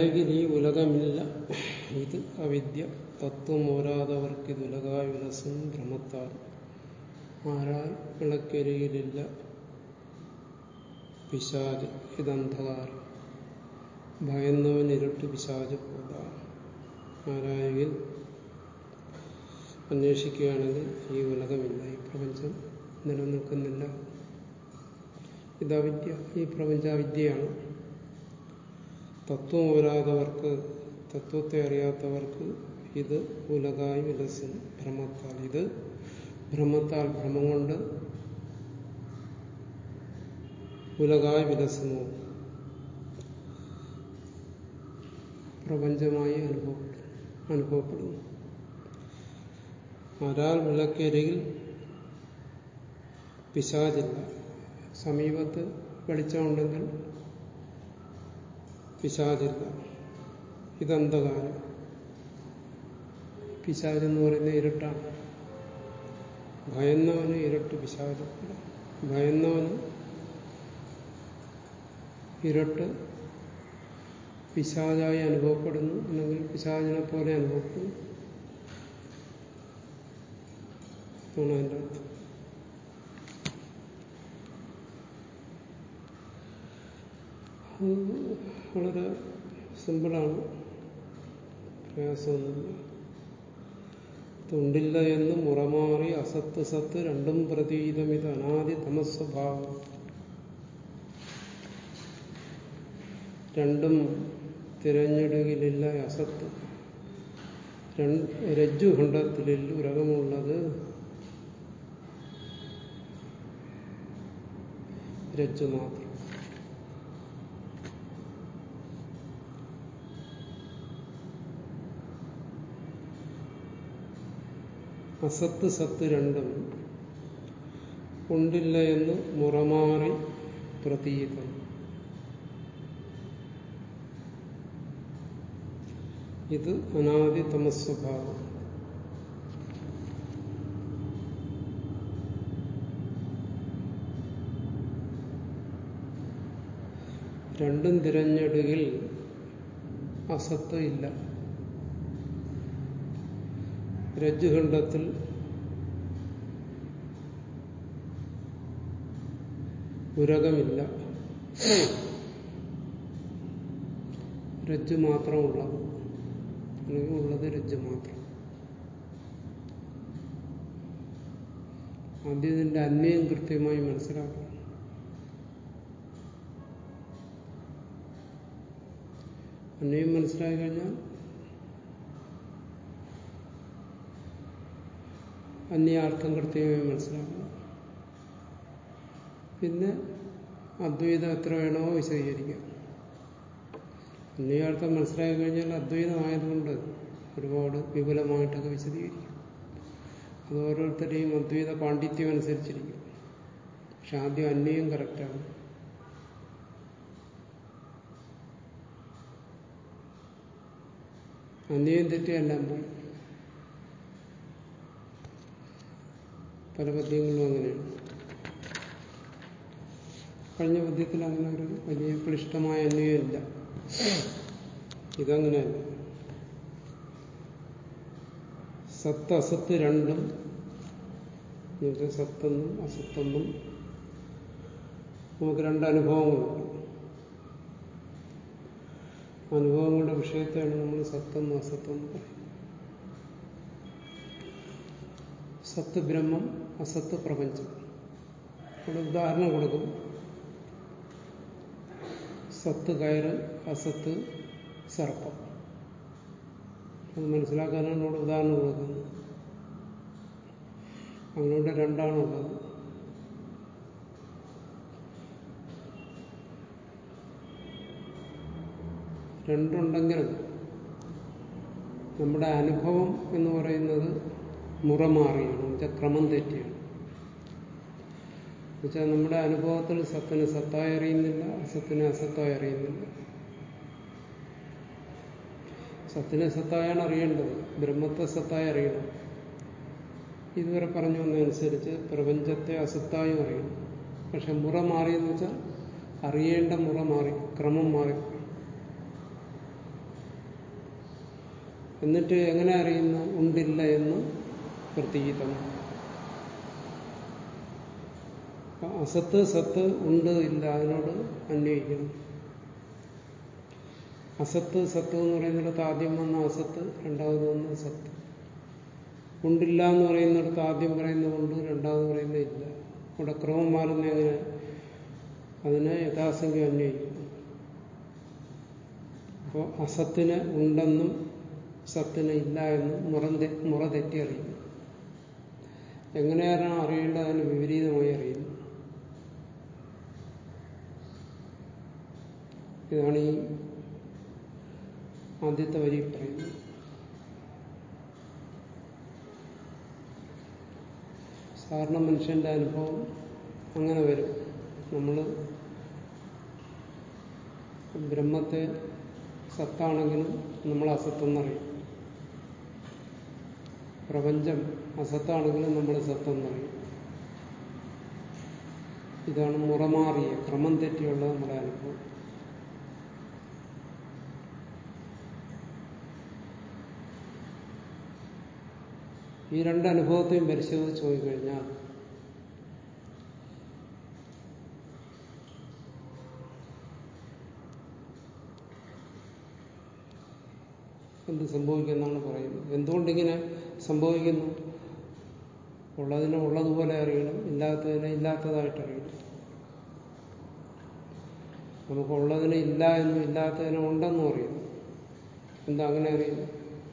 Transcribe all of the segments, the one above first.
ആരായെങ്കിൽ ഈ ഉലകമില്ല ഇത് അവിദ്യ തത്വം ഓരാതവർക്ക് ഇത് ഉലകായ വിലസും ഭ്രമത്താൽ ആരാൽ വിളക്കരികിലില്ല പിശാജ് ഇതന്ധകാരം ഭയന്നവൻ ഇരുട്ട് പിശാജ് പോകാം ആരായെങ്കിൽ അന്വേഷിക്കുകയാണെങ്കിൽ ഈ ഉലകമില്ല ഈ പ്രപഞ്ചം നിലനിൽക്കുന്നില്ല ഇതവിദ്യ ഈ പ്രപഞ്ച അവിദ്യയാണ് തത്വം വരാത്തവർക്ക് തത്വത്തെ അറിയാത്തവർക്ക് ഇത് ഉലകായി വിലസും ഭ്രമത്താൽ ഇത് ഭ്രമത്താൽ ഭ്രമം കൊണ്ട് ഉലകായി വിലസുന്നു പ്രപഞ്ചമായി അനുഭവപ്പെടും അനുഭവപ്പെടുന്നു ആരാൽ വിളക്കരികിൽ പിശാചില്ല സമീപത്ത് വെളിച്ചമുണ്ടെങ്കിൽ പിശാചില്ല ഇതന്ധകാരം പിശാചെന്ന് പറയുന്ന ഇരുട്ടാണ് ഭയന്നവന് ഇരുട്ട് പിശാച് ഭയന്നവന് ഇരുട്ട് പിശാചായി അനുഭവപ്പെടുന്നു അല്ലെങ്കിൽ പിശാചിനെ പോലെ അനുഭവപ്പെടുന്നു ആണ് അതിൻ്റെ അർത്ഥം വളരെ സിമ്പിളാണ് പ്രയാസമൊന്നുമില്ല തൊണ്ടില്ല എന്ന് മുറമാറി അസത്ത് സത്ത് രണ്ടും പ്രതീതം ഇത് അനാദി തമസ്വഭാവം രണ്ടും തിരഞ്ഞെടുകിലില്ല അസത്ത് രജ്ജുഖണ്ഡത്തിലിൽ ഉരകമുള്ളത് രജ്ജു മാത്രം അസത്ത് സത്ത് രണ്ടും ഉണ്ടില്ല എന്ന് മുറമാറി പ്രതീതം ഇത് അനാദി തമസ്വഭാവം രണ്ടും തിരഞ്ഞെടുകിൽ അസത്ത് ഇല്ല രജ്ജുഖണ്ഡത്തിൽ ഉരകമില്ല രജ്ജു മാത്രമുള്ളത് അല്ലെങ്കിൽ ഉള്ളത് രജ്ജു മാത്രം ആദ്യം ഇതിന്റെ അന്വയം കൃത്യമായി മനസ്സിലാക്കണം അന്വയം മനസ്സിലാക്കി കഴിഞ്ഞാൽ അന്യാർത്ഥം കൃത്യമായി മനസ്സിലാക്കണം പിന്നെ അദ്വൈതം എത്ര വേണോ വിശദീകരിക്കാം അന്യാർത്ഥം മനസ്സിലാക്കി കഴിഞ്ഞാൽ അദ്വൈതമായതുകൊണ്ട് ഒരുപാട് വിപുലമായിട്ടൊക്കെ വിശദീകരിക്കും അത് ഓരോരുത്തരുടെയും അദ്വൈത പാണ്ഡിത്യം അനുസരിച്ചിരിക്കും പക്ഷെ ആദ്യം അന്വയം കറക്റ്റാണ് അന്വയം തെറ്റിയെല്ലാം പോയി പല പദ്യങ്ങളും അങ്ങനെയാണ് കഴിഞ്ഞ പദ്യത്തിൽ അങ്ങനെ ഒരു വലിയ ക്ലിഷ്ടമായ അന്വയമില്ല ഇതങ്ങനെയല്ല സത്ത് അസത്ത് രണ്ടും എന്നുവെച്ചാൽ സത്തെന്നും അസത്തെന്നും നമുക്ക് രണ്ട് അനുഭവങ്ങളുണ്ട് അനുഭവങ്ങളുടെ വിഷയത്തെയാണ് നമ്മൾ സത്തെന്നും അസത്തെന്നും പറയുന്നത് സത്ത് ബ്രഹ്മം അസത്ത് പ്രപഞ്ചം ഇവിടെ ഉദാഹരണം കൊടുക്കും സത്ത് കയറ് അസത്ത് സർപ്പം അത് മനസ്സിലാക്കാനാണ് ഇവിടെ ഉദാഹരണം കൊടുക്കുന്നത് അങ്ങോട്ട് രണ്ടാണുള്ളത് രണ്ടുണ്ടെങ്കിലും നമ്മുടെ അനുഭവം എന്ന് പറയുന്നത് മുറമാറിയാണ് എന്നുവെച്ചാൽ ക്രമം തെറ്റിയാണ് എന്നുവെച്ചാൽ നമ്മുടെ അനുഭവത്തിൽ സത്തിന് സത്തായി അറിയുന്നില്ല അസത്തിനെ അസത്തായി അറിയുന്നില്ല സത്തിനെ സത്തായാണ് അറിയേണ്ടത് ബ്രഹ്മത്തെ സത്തായി അറിയണം ഇതുവരെ പറഞ്ഞു വന്നതനുസരിച്ച് പ്രപഞ്ചത്തെ അസത്തായും അറിയണം പക്ഷെ മുറ മാറിയെന്ന് വെച്ചാൽ അറിയേണ്ട മുറ മാറി ക്രമം മാറി എന്നിട്ട് എങ്ങനെ അറിയുന്നു ഉണ്ടില്ല എന്ന് പ്രതീതം അസത്ത് സത്ത് ഉണ്ട് ഇല്ല അതിനോട് അന്വയിക്കണം അസത്ത് സത്ത് എന്ന് പറയുന്നിടത്ത് ആദ്യം വന്ന അസത്ത് രണ്ടാമത് വന്ന സത്ത് ഉണ്ടില്ല എന്ന് പറയുന്നിടത്ത് ആദ്യം പറയുന്ന കൊണ്ട് രണ്ടാമത് പറയുന്ന ഇല്ല ഇവിടെ ക്രമം മാറുന്ന എങ്ങനെ അതിനെ യഥാസംഖ്യം അന്വയിക്കും അപ്പോൾ അസത്തിന് ഉണ്ടെന്നും സത്തിന് ഇല്ല എന്നും മുറ മുറ തെറ്റി അറിയുന്നു എങ്ങനെയാണ് അറിയേണ്ടത് അതിന് വിപരീതമായി അറിയുന്നു ഇതാണ് ഈ ആദ്യത്തെ വരി പറയുന്നത് സാധാരണ മനുഷ്യന്റെ അനുഭവം അങ്ങനെ വരും നമ്മൾ ബ്രഹ്മത്തെ സത്താണെങ്കിലും നമ്മൾ അസത്തെന്നറിയും പ്രപഞ്ചം അസത്താണെങ്കിലും നമ്മൾ സത്തെന്നറിയും ഇതാണ് മുറമാറിയ ക്രമം തെറ്റിയുള്ള നമ്മുടെ അനുഭവം ഈ രണ്ട് അനുഭവത്തെയും പരിശോധിച്ച് നോക്കിക്കഴിഞ്ഞാൽ എന്ത് സംഭവിക്കുമെന്നാണ് പറയുന്നത് എന്തുകൊണ്ടിങ്ങനെ സംഭവിക്കുന്നു ഉള്ളതിനെ ഉള്ളതുപോലെ അറിയണം ഇല്ലാത്തതിനെ ഇല്ലാത്തതായിട്ട് അറിയണം നമുക്ക് ഉള്ളതിനെ ഇല്ല എന്നും ഇല്ലാത്തതിനെ ഉണ്ടെന്നും അറിയുന്നു എന്താ അങ്ങനെ അറിയുന്നു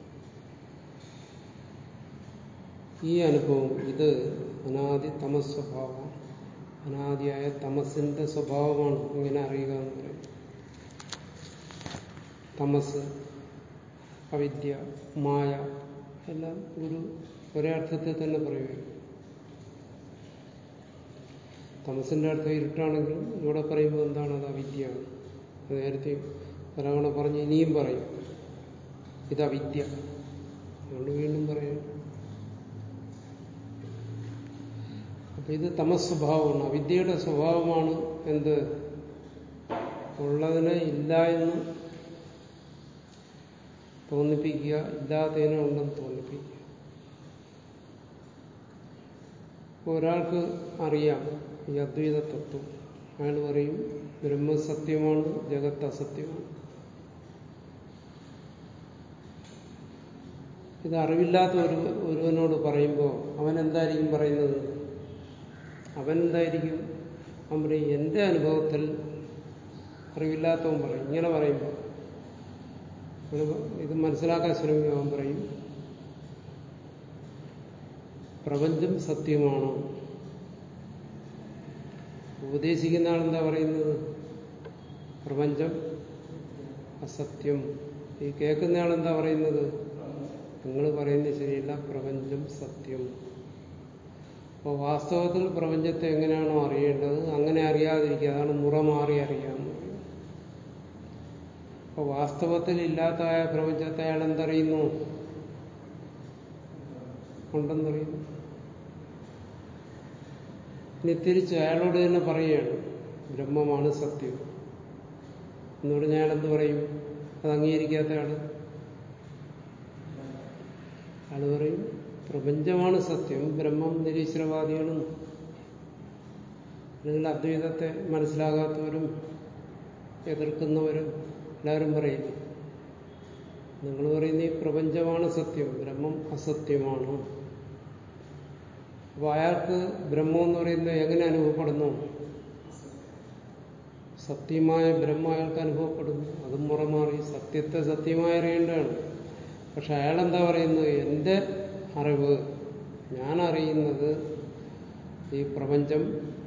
ഈ അനുഭവം ഇത് അനാദി തമസ് സ്വഭാവമാണ് അനാദിയായ തമസിന്റെ സ്വഭാവമാണ് ഇങ്ങനെ അറിയുക എന്ന് പറയുന്നത് തമസ് അവിദ്യ മായ എല്ലാം ഒരു ഒരേ അർത്ഥത്തിൽ തന്നെ പറയുക തമസിന്റെ അർത്ഥം ഇരുട്ടാണെങ്കിലും ഇവിടെ പറയുമ്പോൾ എന്താണ് അത് അവിദ്യയാണ് അത് നേരത്തെ പലവണ പറഞ്ഞ് ഇനിയും പറയും ഇത് അവിദ്യ അതുകൊണ്ട് വീണ്ടും പറയാം അപ്പൊ ഇത് തമസ് സ്വഭാവമാണ് അവിദ്യയുടെ സ്വഭാവമാണ് എന്ത് ഉള്ളതിനെ ഇല്ല എന്ന് തോന്നിപ്പിക്കുക ഇല്ലാത്തതിനെ ഉണ്ടെന്ന് തോന്നിപ്പിക്കുക ഒരാൾക്ക് അറിയാം ഈ അദ്വൈത തത്വം അയാൾ പറയും ബ്രഹ്മസത്യമാണ് ജഗത്ത് അസത്യമാണ് ഇത് അറിവില്ലാത്ത ഒരു ഒരുവനോട് പറയുമ്പോൾ അവൻ എന്തായിരിക്കും പറയുന്നത് അവൻ എന്തായിരിക്കും അവൻ പറയും എന്റെ അനുഭവത്തിൽ അറിവില്ലാത്തവൻ പറയും ഇങ്ങനെ പറയുമ്പോൾ ഇത് മനസ്സിലാക്കാൻ ശ്രമിക്കും അവൻ പറയും പ്രപഞ്ചം സത്യമാണോ ഉപദേശിക്കുന്ന ആളെന്താ പറയുന്നത് പ്രപഞ്ചം അസത്യം ഈ കേൾക്കുന്ന ആളെന്താ പറയുന്നത് നിങ്ങൾ പറയുന്നത് ശരിയല്ല പ്രപഞ്ചം സത്യം അപ്പോൾ വാസ്തവത്തിൽ പ്രപഞ്ചത്തെ എങ്ങനെയാണോ അറിയേണ്ടത് അങ്ങനെ അറിയാതിരിക്കുക അതാണ് മുറ മാറി അറിയാമെന്ന് പറയുന്നത് അപ്പോൾ വാസ്തവത്തിൽ ഇല്ലാത്തതായ പ്രപഞ്ചത്തെ അയാൾ എന്തറിയുന്നു ഉണ്ടെന്നറിയുന്നു ഇനി തിരിച്ച് അയാളോട് തന്നെ പറയുകയാണ് ബ്രഹ്മമാണ് സത്യം എന്ന് പറഞ്ഞാൽ അയാൾ എന്ത് പറയും അത് അംഗീകരിക്കാത്ത ആള് അയാൾ പറയും പ്രപഞ്ചമാണ് സത്യം ബ്രഹ്മം നിരീശ്വരവാദികളും അല്ലെങ്കിൽ അദ്വൈതത്തെ മനസ്സിലാകാത്തവരും എതിർക്കുന്നവരും എല്ലാവരും പറയുന്നു നിങ്ങൾ പറയുന്ന ഈ പ്രപഞ്ചമാണ് സത്യം ബ്രഹ്മം അസത്യമാണ് അപ്പൊ അയാൾക്ക് ബ്രഹ്മം എന്ന് പറയുന്നത് എങ്ങനെ അനുഭവപ്പെടുന്നു സത്യമായ ബ്രഹ്മം അയാൾക്ക് അനുഭവപ്പെടുന്നു അതും മുറമാറി സത്യത്തെ സത്യമായി അറിയേണ്ടതാണ് പക്ഷെ അയാളെന്താ പറയുന്നത് എന്റെ അറിവ് ഞാൻ അറിയുന്നത് ഈ പ്രപഞ്ചം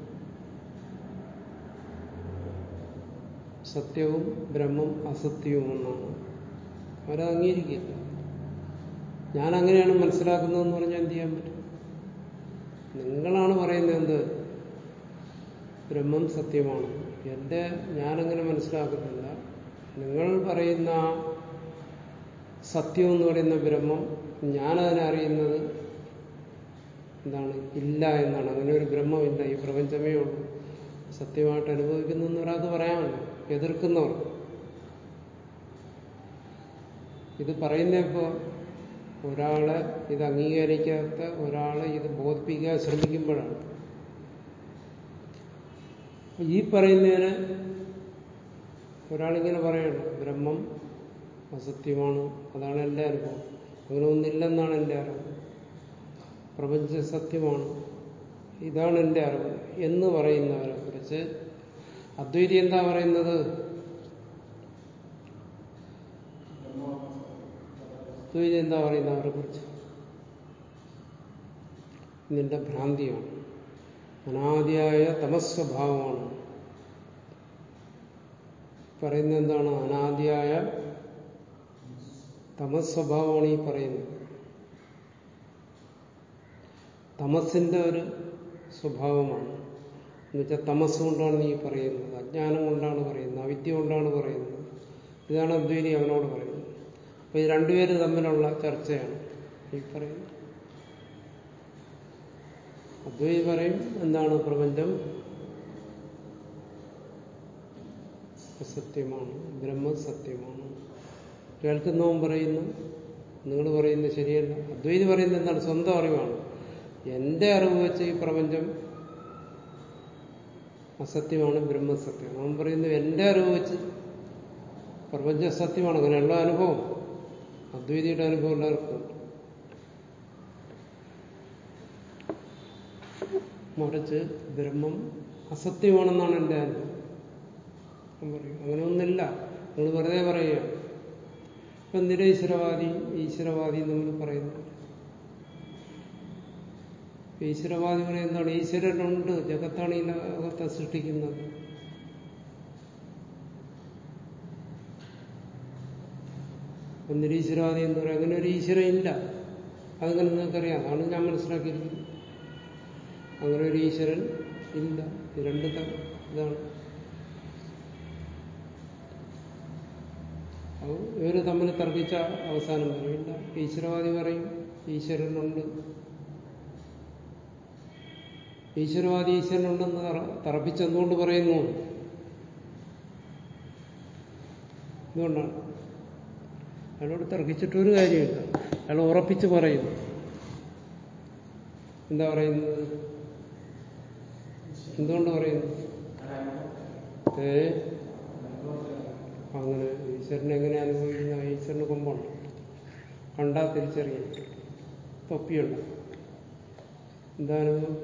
സത്യവും ബ്രഹ്മം അസത്യവുമെന്നാണ് അവരത് അംഗീകരിക്കില്ല ഞാൻ അങ്ങനെയാണ് മനസ്സിലാക്കുന്നതെന്ന് പറഞ്ഞാൽ എന്ത് ചെയ്യാൻ പറ്റും നിങ്ങളാണ് പറയുന്നത് എന്ത് ബ്രഹ്മം സത്യമാണ് എന്റെ ഞാനങ്ങനെ മനസ്സിലാക്കുന്നില്ല നിങ്ങൾ പറയുന്ന സത്യം എന്ന് പറയുന്ന ബ്രഹ്മം ഞാനതിനെ അറിയുന്നത് എന്താണ് ഇല്ല എന്നാണ് അങ്ങനെ ഒരു ബ്രഹ്മമില്ല ഈ പ്രപഞ്ചമേ ഉള്ളൂ സത്യമായിട്ട് അനുഭവിക്കുന്നു ഒരാൾക്ക് പറയാമല്ലോ എതിർക്കുന്നവർ ഇത് പറയുന്ന ഇപ്പോൾ ഒരാളെ ഇത് അംഗീകരിക്കാത്ത ഒരാളെ ഇത് ബോധിപ്പിക്കാൻ ശ്രമിക്കുമ്പോഴാണ് ഈ പറയുന്നതിന് ഒരാളിങ്ങനെ പറയണം ബ്രഹ്മം അസത്യമാണ് അതാണ് എൻ്റെ അനുഭവം അങ്ങനെ ഒന്നില്ലെന്നാണ് എൻ്റെ അറിവ് പ്രപഞ്ച സത്യമാണ് ഇതാണ് എൻ്റെ അറിവ് എന്ന് പറയുന്നവരെ കുറിച്ച് അദ്വൈതി എന്താ പറയുന്നത് അദ്വൈതി എന്താ പറയുന്നത് അവരെ കുറിച്ച് നിന്റെ ഭ്രാന്തിയാണ് അനാദിയായ തമസ്വഭാവമാണ് പറയുന്നത് എന്താണ് അനാദിയായ തമസ്വഭാവമാണ് ഈ പറയുന്നത് തമസിന്റെ ഒരു സ്വഭാവമാണ് എന്നുവെച്ചാൽ തമസ് കൊണ്ടാണ് നീ പറയുന്നത് അജ്ഞാനം കൊണ്ടാണ് പറയുന്നത് അവിദ്യ കൊണ്ടാണ് പറയുന്നത് ഇതാണ് അദ്വൈതി അവനോട് പറയുന്നത് അപ്പൊ ഈ രണ്ടുപേര് തമ്മിലുള്ള ചർച്ചയാണ് ഈ പറയുന്നത് അദ്വൈതി പറയും എന്താണ് പ്രപഞ്ചം അസത്യമാണ് ബ്രഹ്മസത്യമാണ് കേൾക്കുന്നവൻ പറയുന്നു നിങ്ങൾ പറയുന്നത് ശരിയല്ല അദ്വൈതി പറയുന്നത് എന്താണ് സ്വന്തം അറിവാണ് എന്റെ അറിവ് വെച്ച് ഈ പ്രപഞ്ചം അസത്യമാണ് ബ്രഹ്മസത്യമാണ് അവൻ പറയുന്നു എന്റെ അറിവ് വെച്ച് പ്രപഞ്ച സത്യമാണ് അങ്ങനെയുള്ള അനുഭവം അദ്വൈതിയുടെ അനുഭവം എല്ലാവർക്കും മറിച്ച് ബ്രഹ്മം അസത്യമാണെന്നാണ് എൻ്റെ അനുഭവം ഞാൻ പറയും അങ്ങനെ ഒന്നില്ല നിങ്ങൾ വെറുതെ പറയുക ഇപ്പം നിരീശ്വരവാദി ഈശ്വരവാദിയും നമ്മൾ പറയുന്നു ഈശ്വരവാദി പറയുന്നത് എന്താണ് ഈശ്വരനുണ്ട് ജഗത്താണ് ഈ ലോകത്തെ സൃഷ്ടിക്കുന്നത് അപ്പം നിരീശ്വരവാദി എന്ന് പറയും അങ്ങനെ ഒരു ഈശ്വരൻ ഇല്ല അതങ്ങനെ നിങ്ങൾക്കറിയാം അതാണ് ഞാൻ മനസ്സിലാക്കിയിരിക്കുന്നത് അങ്ങനെ ഒരു ഈശ്വരൻ ഇല്ല ഇത് രണ്ട് ഇതാണ് അപ്പോൾ ഇവർ തമ്മിൽ തർക്കിച്ച അവസാനം പറയില്ല ഈശ്വരവാദി പറയും ഈശ്വരനുണ്ട് ഈശ്വരവാദി ഈശ്വരനുണ്ടെന്ന് തറപ്പിച്ചെന്തുകൊണ്ട് പറയുന്നു എന്തുകൊണ്ടാണ് അയാളോട് തർക്കിച്ചിട്ടൊരു കാര്യമില്ല അയാൾ ഉറപ്പിച്ച് പറയുന്നു എന്താ പറയുന്നത് എന്തുകൊണ്ട് പറയുന്നു ഏ അങ്ങനെ ഈശ്വരനെ എങ്ങനെ അനുഭവിക്കുന്ന ഈശ്വരന് കൊമ്പുണ്ട് കണ്ടാ തിരിച്ചറിയാം തൊപ്പിയുണ്ട് എന്താ അനുഭവം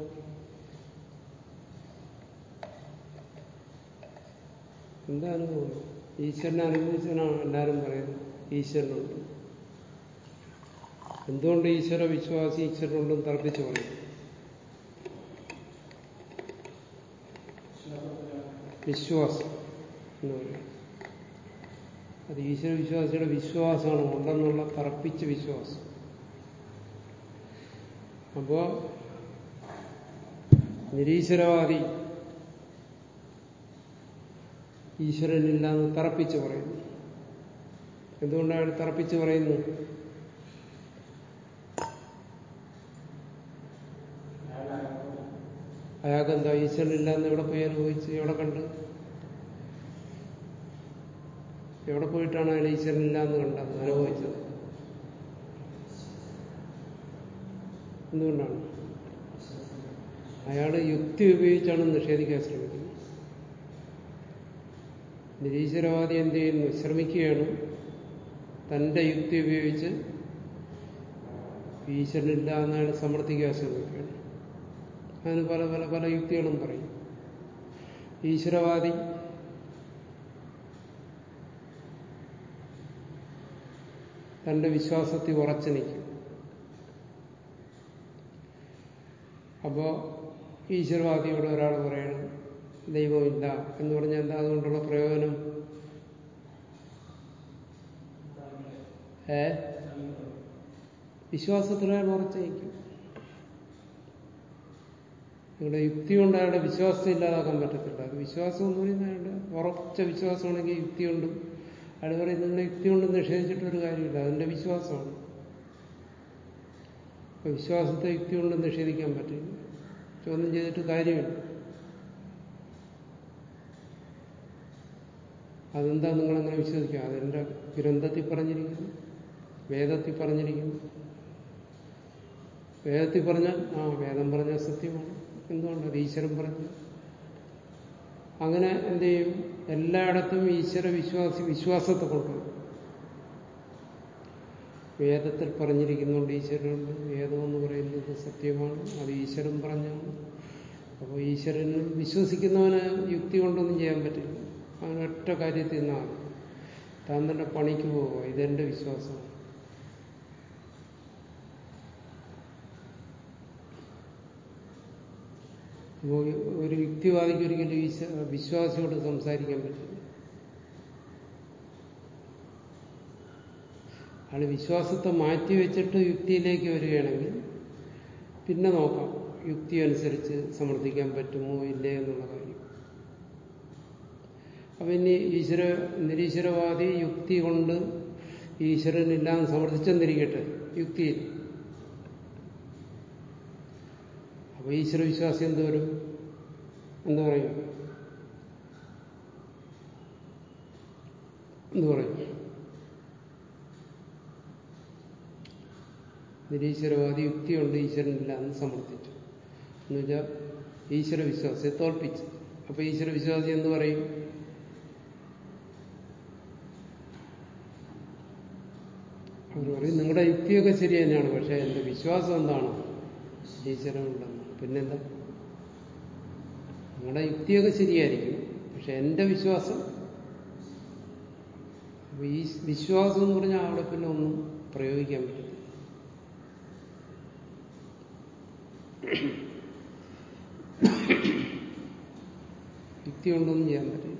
എന്താ അനുഭവം ഈശ്വരനെ അനുഭവിച്ചനാണ് എല്ലാവരും പറയുന്നത് ഈശ്വരനുണ്ട് എന്തുകൊണ്ട് ഈശ്വര വിശ്വാസി ഈശ്വരനുണ്ടെന്ന് തർപ്പിച്ചു പറയും വിശ്വാസം എന്ന് പറയും അത് ഈശ്വര വിശ്വാസിയുടെ വിശ്വാസമാണ് ഉണ്ടെന്നുള്ള തറപ്പിച്ച വിശ്വാസം അപ്പോ നിരീശ്വരവാദി ഈശ്വരനില്ല എന്ന് തറപ്പിച്ച് പറയുന്നു എന്തുകൊണ്ടാണ് തറപ്പിച്ച് പറയുന്നു അയാൾക്കെന്താ ഈശ്വരനില്ല എന്ന് എവിടെ പോയി അനുഭവിച്ച് എവിടെ കണ്ട് എവിടെ പോയിട്ടാണ് അയാൾ ഈശ്വരനില്ല എന്ന് കണ്ടത് അനുഭവിച്ചത് എന്തുകൊണ്ടാണ് അയാൾ യുക്തി ഉപയോഗിച്ചാണ് നിഷേധിക്കാൻ ശ്രമിക്കുന്നത് നിരീശ്വരവാദി എന്ത് ചെയ്യുന്നു ശ്രമിക്കുകയാണ് തന്റെ യുക്തി ഉപയോഗിച്ച് ഈശ്വരനില്ല എന്ന് അയാൾ സമർത്ഥിക്കാൻ ശ്രമിക്കുകയാണ് അതിന് പല പല പല യുക്തികളും പറയും ഈശ്വരവാദി തന്റെ വിശ്വാസത്തിൽ ഉറച്ചു നിൽക്കും അപ്പോ ഈശ്വരവാദിയോട് ഒരാൾ പറയണം ദൈവമില്ല എന്ന് പറഞ്ഞാൽ എന്താ അതുകൊണ്ടുള്ള പ്രയോജനം ഏ വിശ്വാസത്തിലയാൾ ഉറച്ചു നിൽക്കും നിങ്ങളുടെ യുക്തി കൊണ്ട് അയാളുടെ വിശ്വാസത്തെ ഇല്ലാതാക്കാൻ പറ്റത്തില്ല അത് വിശ്വാസം എന്ന് പറയുന്നത് അയാളുടെ ഉറച്ച വിശ്വാസമാണെങ്കിൽ യുക്തി കൊണ്ട് അയാൾ പറയുന്നത് നിങ്ങളുടെ യുക്തി കൊണ്ട് നിഷേധിച്ചിട്ടൊരു കാര്യമില്ല അതിന്റെ വിശ്വാസമാണ് അപ്പൊ വിശ്വാസത്തെ യുക്തി കൊണ്ട് നിഷേധിക്കാൻ പറ്റില്ല ചോദ്യം ചെയ്തിട്ട് കാര്യമില്ല അതെന്താ നിങ്ങളങ്ങനെ വിശ്വസിക്കുക അതെന്റെ ഗ്രന്ഥത്തിൽ പറഞ്ഞിരിക്കുന്നു വേദത്തിൽ പറഞ്ഞിരിക്കുന്നു വേദത്തിൽ പറഞ്ഞാൽ ആ വേദം പറഞ്ഞ സത്യമാണ് എന്തുകൊണ്ട് അത് ഈശ്വരൻ പറഞ്ഞു അങ്ങനെ എന്ത് ചെയ്യും എല്ലായിടത്തും ഈശ്വര വിശ്വാസി വിശ്വാസത്തെ കൊണ്ടുവരും വേദത്തിൽ പറഞ്ഞിരിക്കുന്നുണ്ട് ഈശ്വരനുണ്ട് വേദം എന്ന് പറയുന്നത് സത്യമാണ് അത് ഈശ്വരൻ പറഞ്ഞാണ് അപ്പോൾ ഈശ്വരനിൽ വിശ്വസിക്കുന്നവന് യുക്തി കൊണ്ടൊന്നും ചെയ്യാൻ പറ്റില്ല അവൻ ഒറ്റ കാര്യത്തിൽ നിന്നാണ് താൻ തന്നെ പണിക്ക് പോവുക ഇതെന്റെ വിശ്വാസമാണ് അപ്പോൾ ഒരു യുക്തിവാദിക്ക് ഒരിക്കലും ഈശ്വ വിശ്വാസിയോട് സംസാരിക്കാൻ പറ്റില്ല അയാൾ വിശ്വാസത്തെ മാറ്റി വെച്ചിട്ട് യുക്തിയിലേക്ക് വരികയാണെങ്കിൽ പിന്നെ നോക്കാം യുക്തി അനുസരിച്ച് സമർത്ഥിക്കാൻ പറ്റുമോ ഇല്ലേ എന്നുള്ള കാര്യം അപ്പൊ ഇനി ഈശ്വര നിരീശ്വരവാദി യുക്തി കൊണ്ട് ഈശ്വരനില്ലാന്ന് സമർത്ഥിച്ചെന്നിരിക്കട്ടെ യുക്തിയിൽ അപ്പൊ ഈശ്വര വിശ്വാസി എന്തോരും എന്താ പറയും എന്തു പറയും നിരീശ്വരവാദി യുക്തിയുണ്ട് ഈശ്വരനില്ല എന്ന് സമർത്ഥിച്ചു എന്നുവെച്ചാൽ ഈശ്വര വിശ്വാസിയെ തോൽപ്പിച്ചു അപ്പൊ ഈശ്വര വിശ്വാസി എന്ന് പറയും അവർ പറയും നിങ്ങളുടെ യുക്തിയൊക്കെ ശരി തന്നെയാണ് പക്ഷെ എന്റെ വിശ്വാസം എന്താണ് ഈശ്വരനുണ്ടെന്ന് പിന്നെന്താ നിങ്ങളുടെ യുക്തിയൊക്കെ ശരിയായിരിക്കും പക്ഷെ എന്റെ വിശ്വാസം അപ്പൊ ഈ വിശ്വാസം എന്ന് പറഞ്ഞാൽ അവിടെ പിന്നെ ഒന്നും പ്രയോഗിക്കാൻ പറ്റില്ല യുക്തി കൊണ്ടൊന്നും ചെയ്യാൻ പറ്റില്ല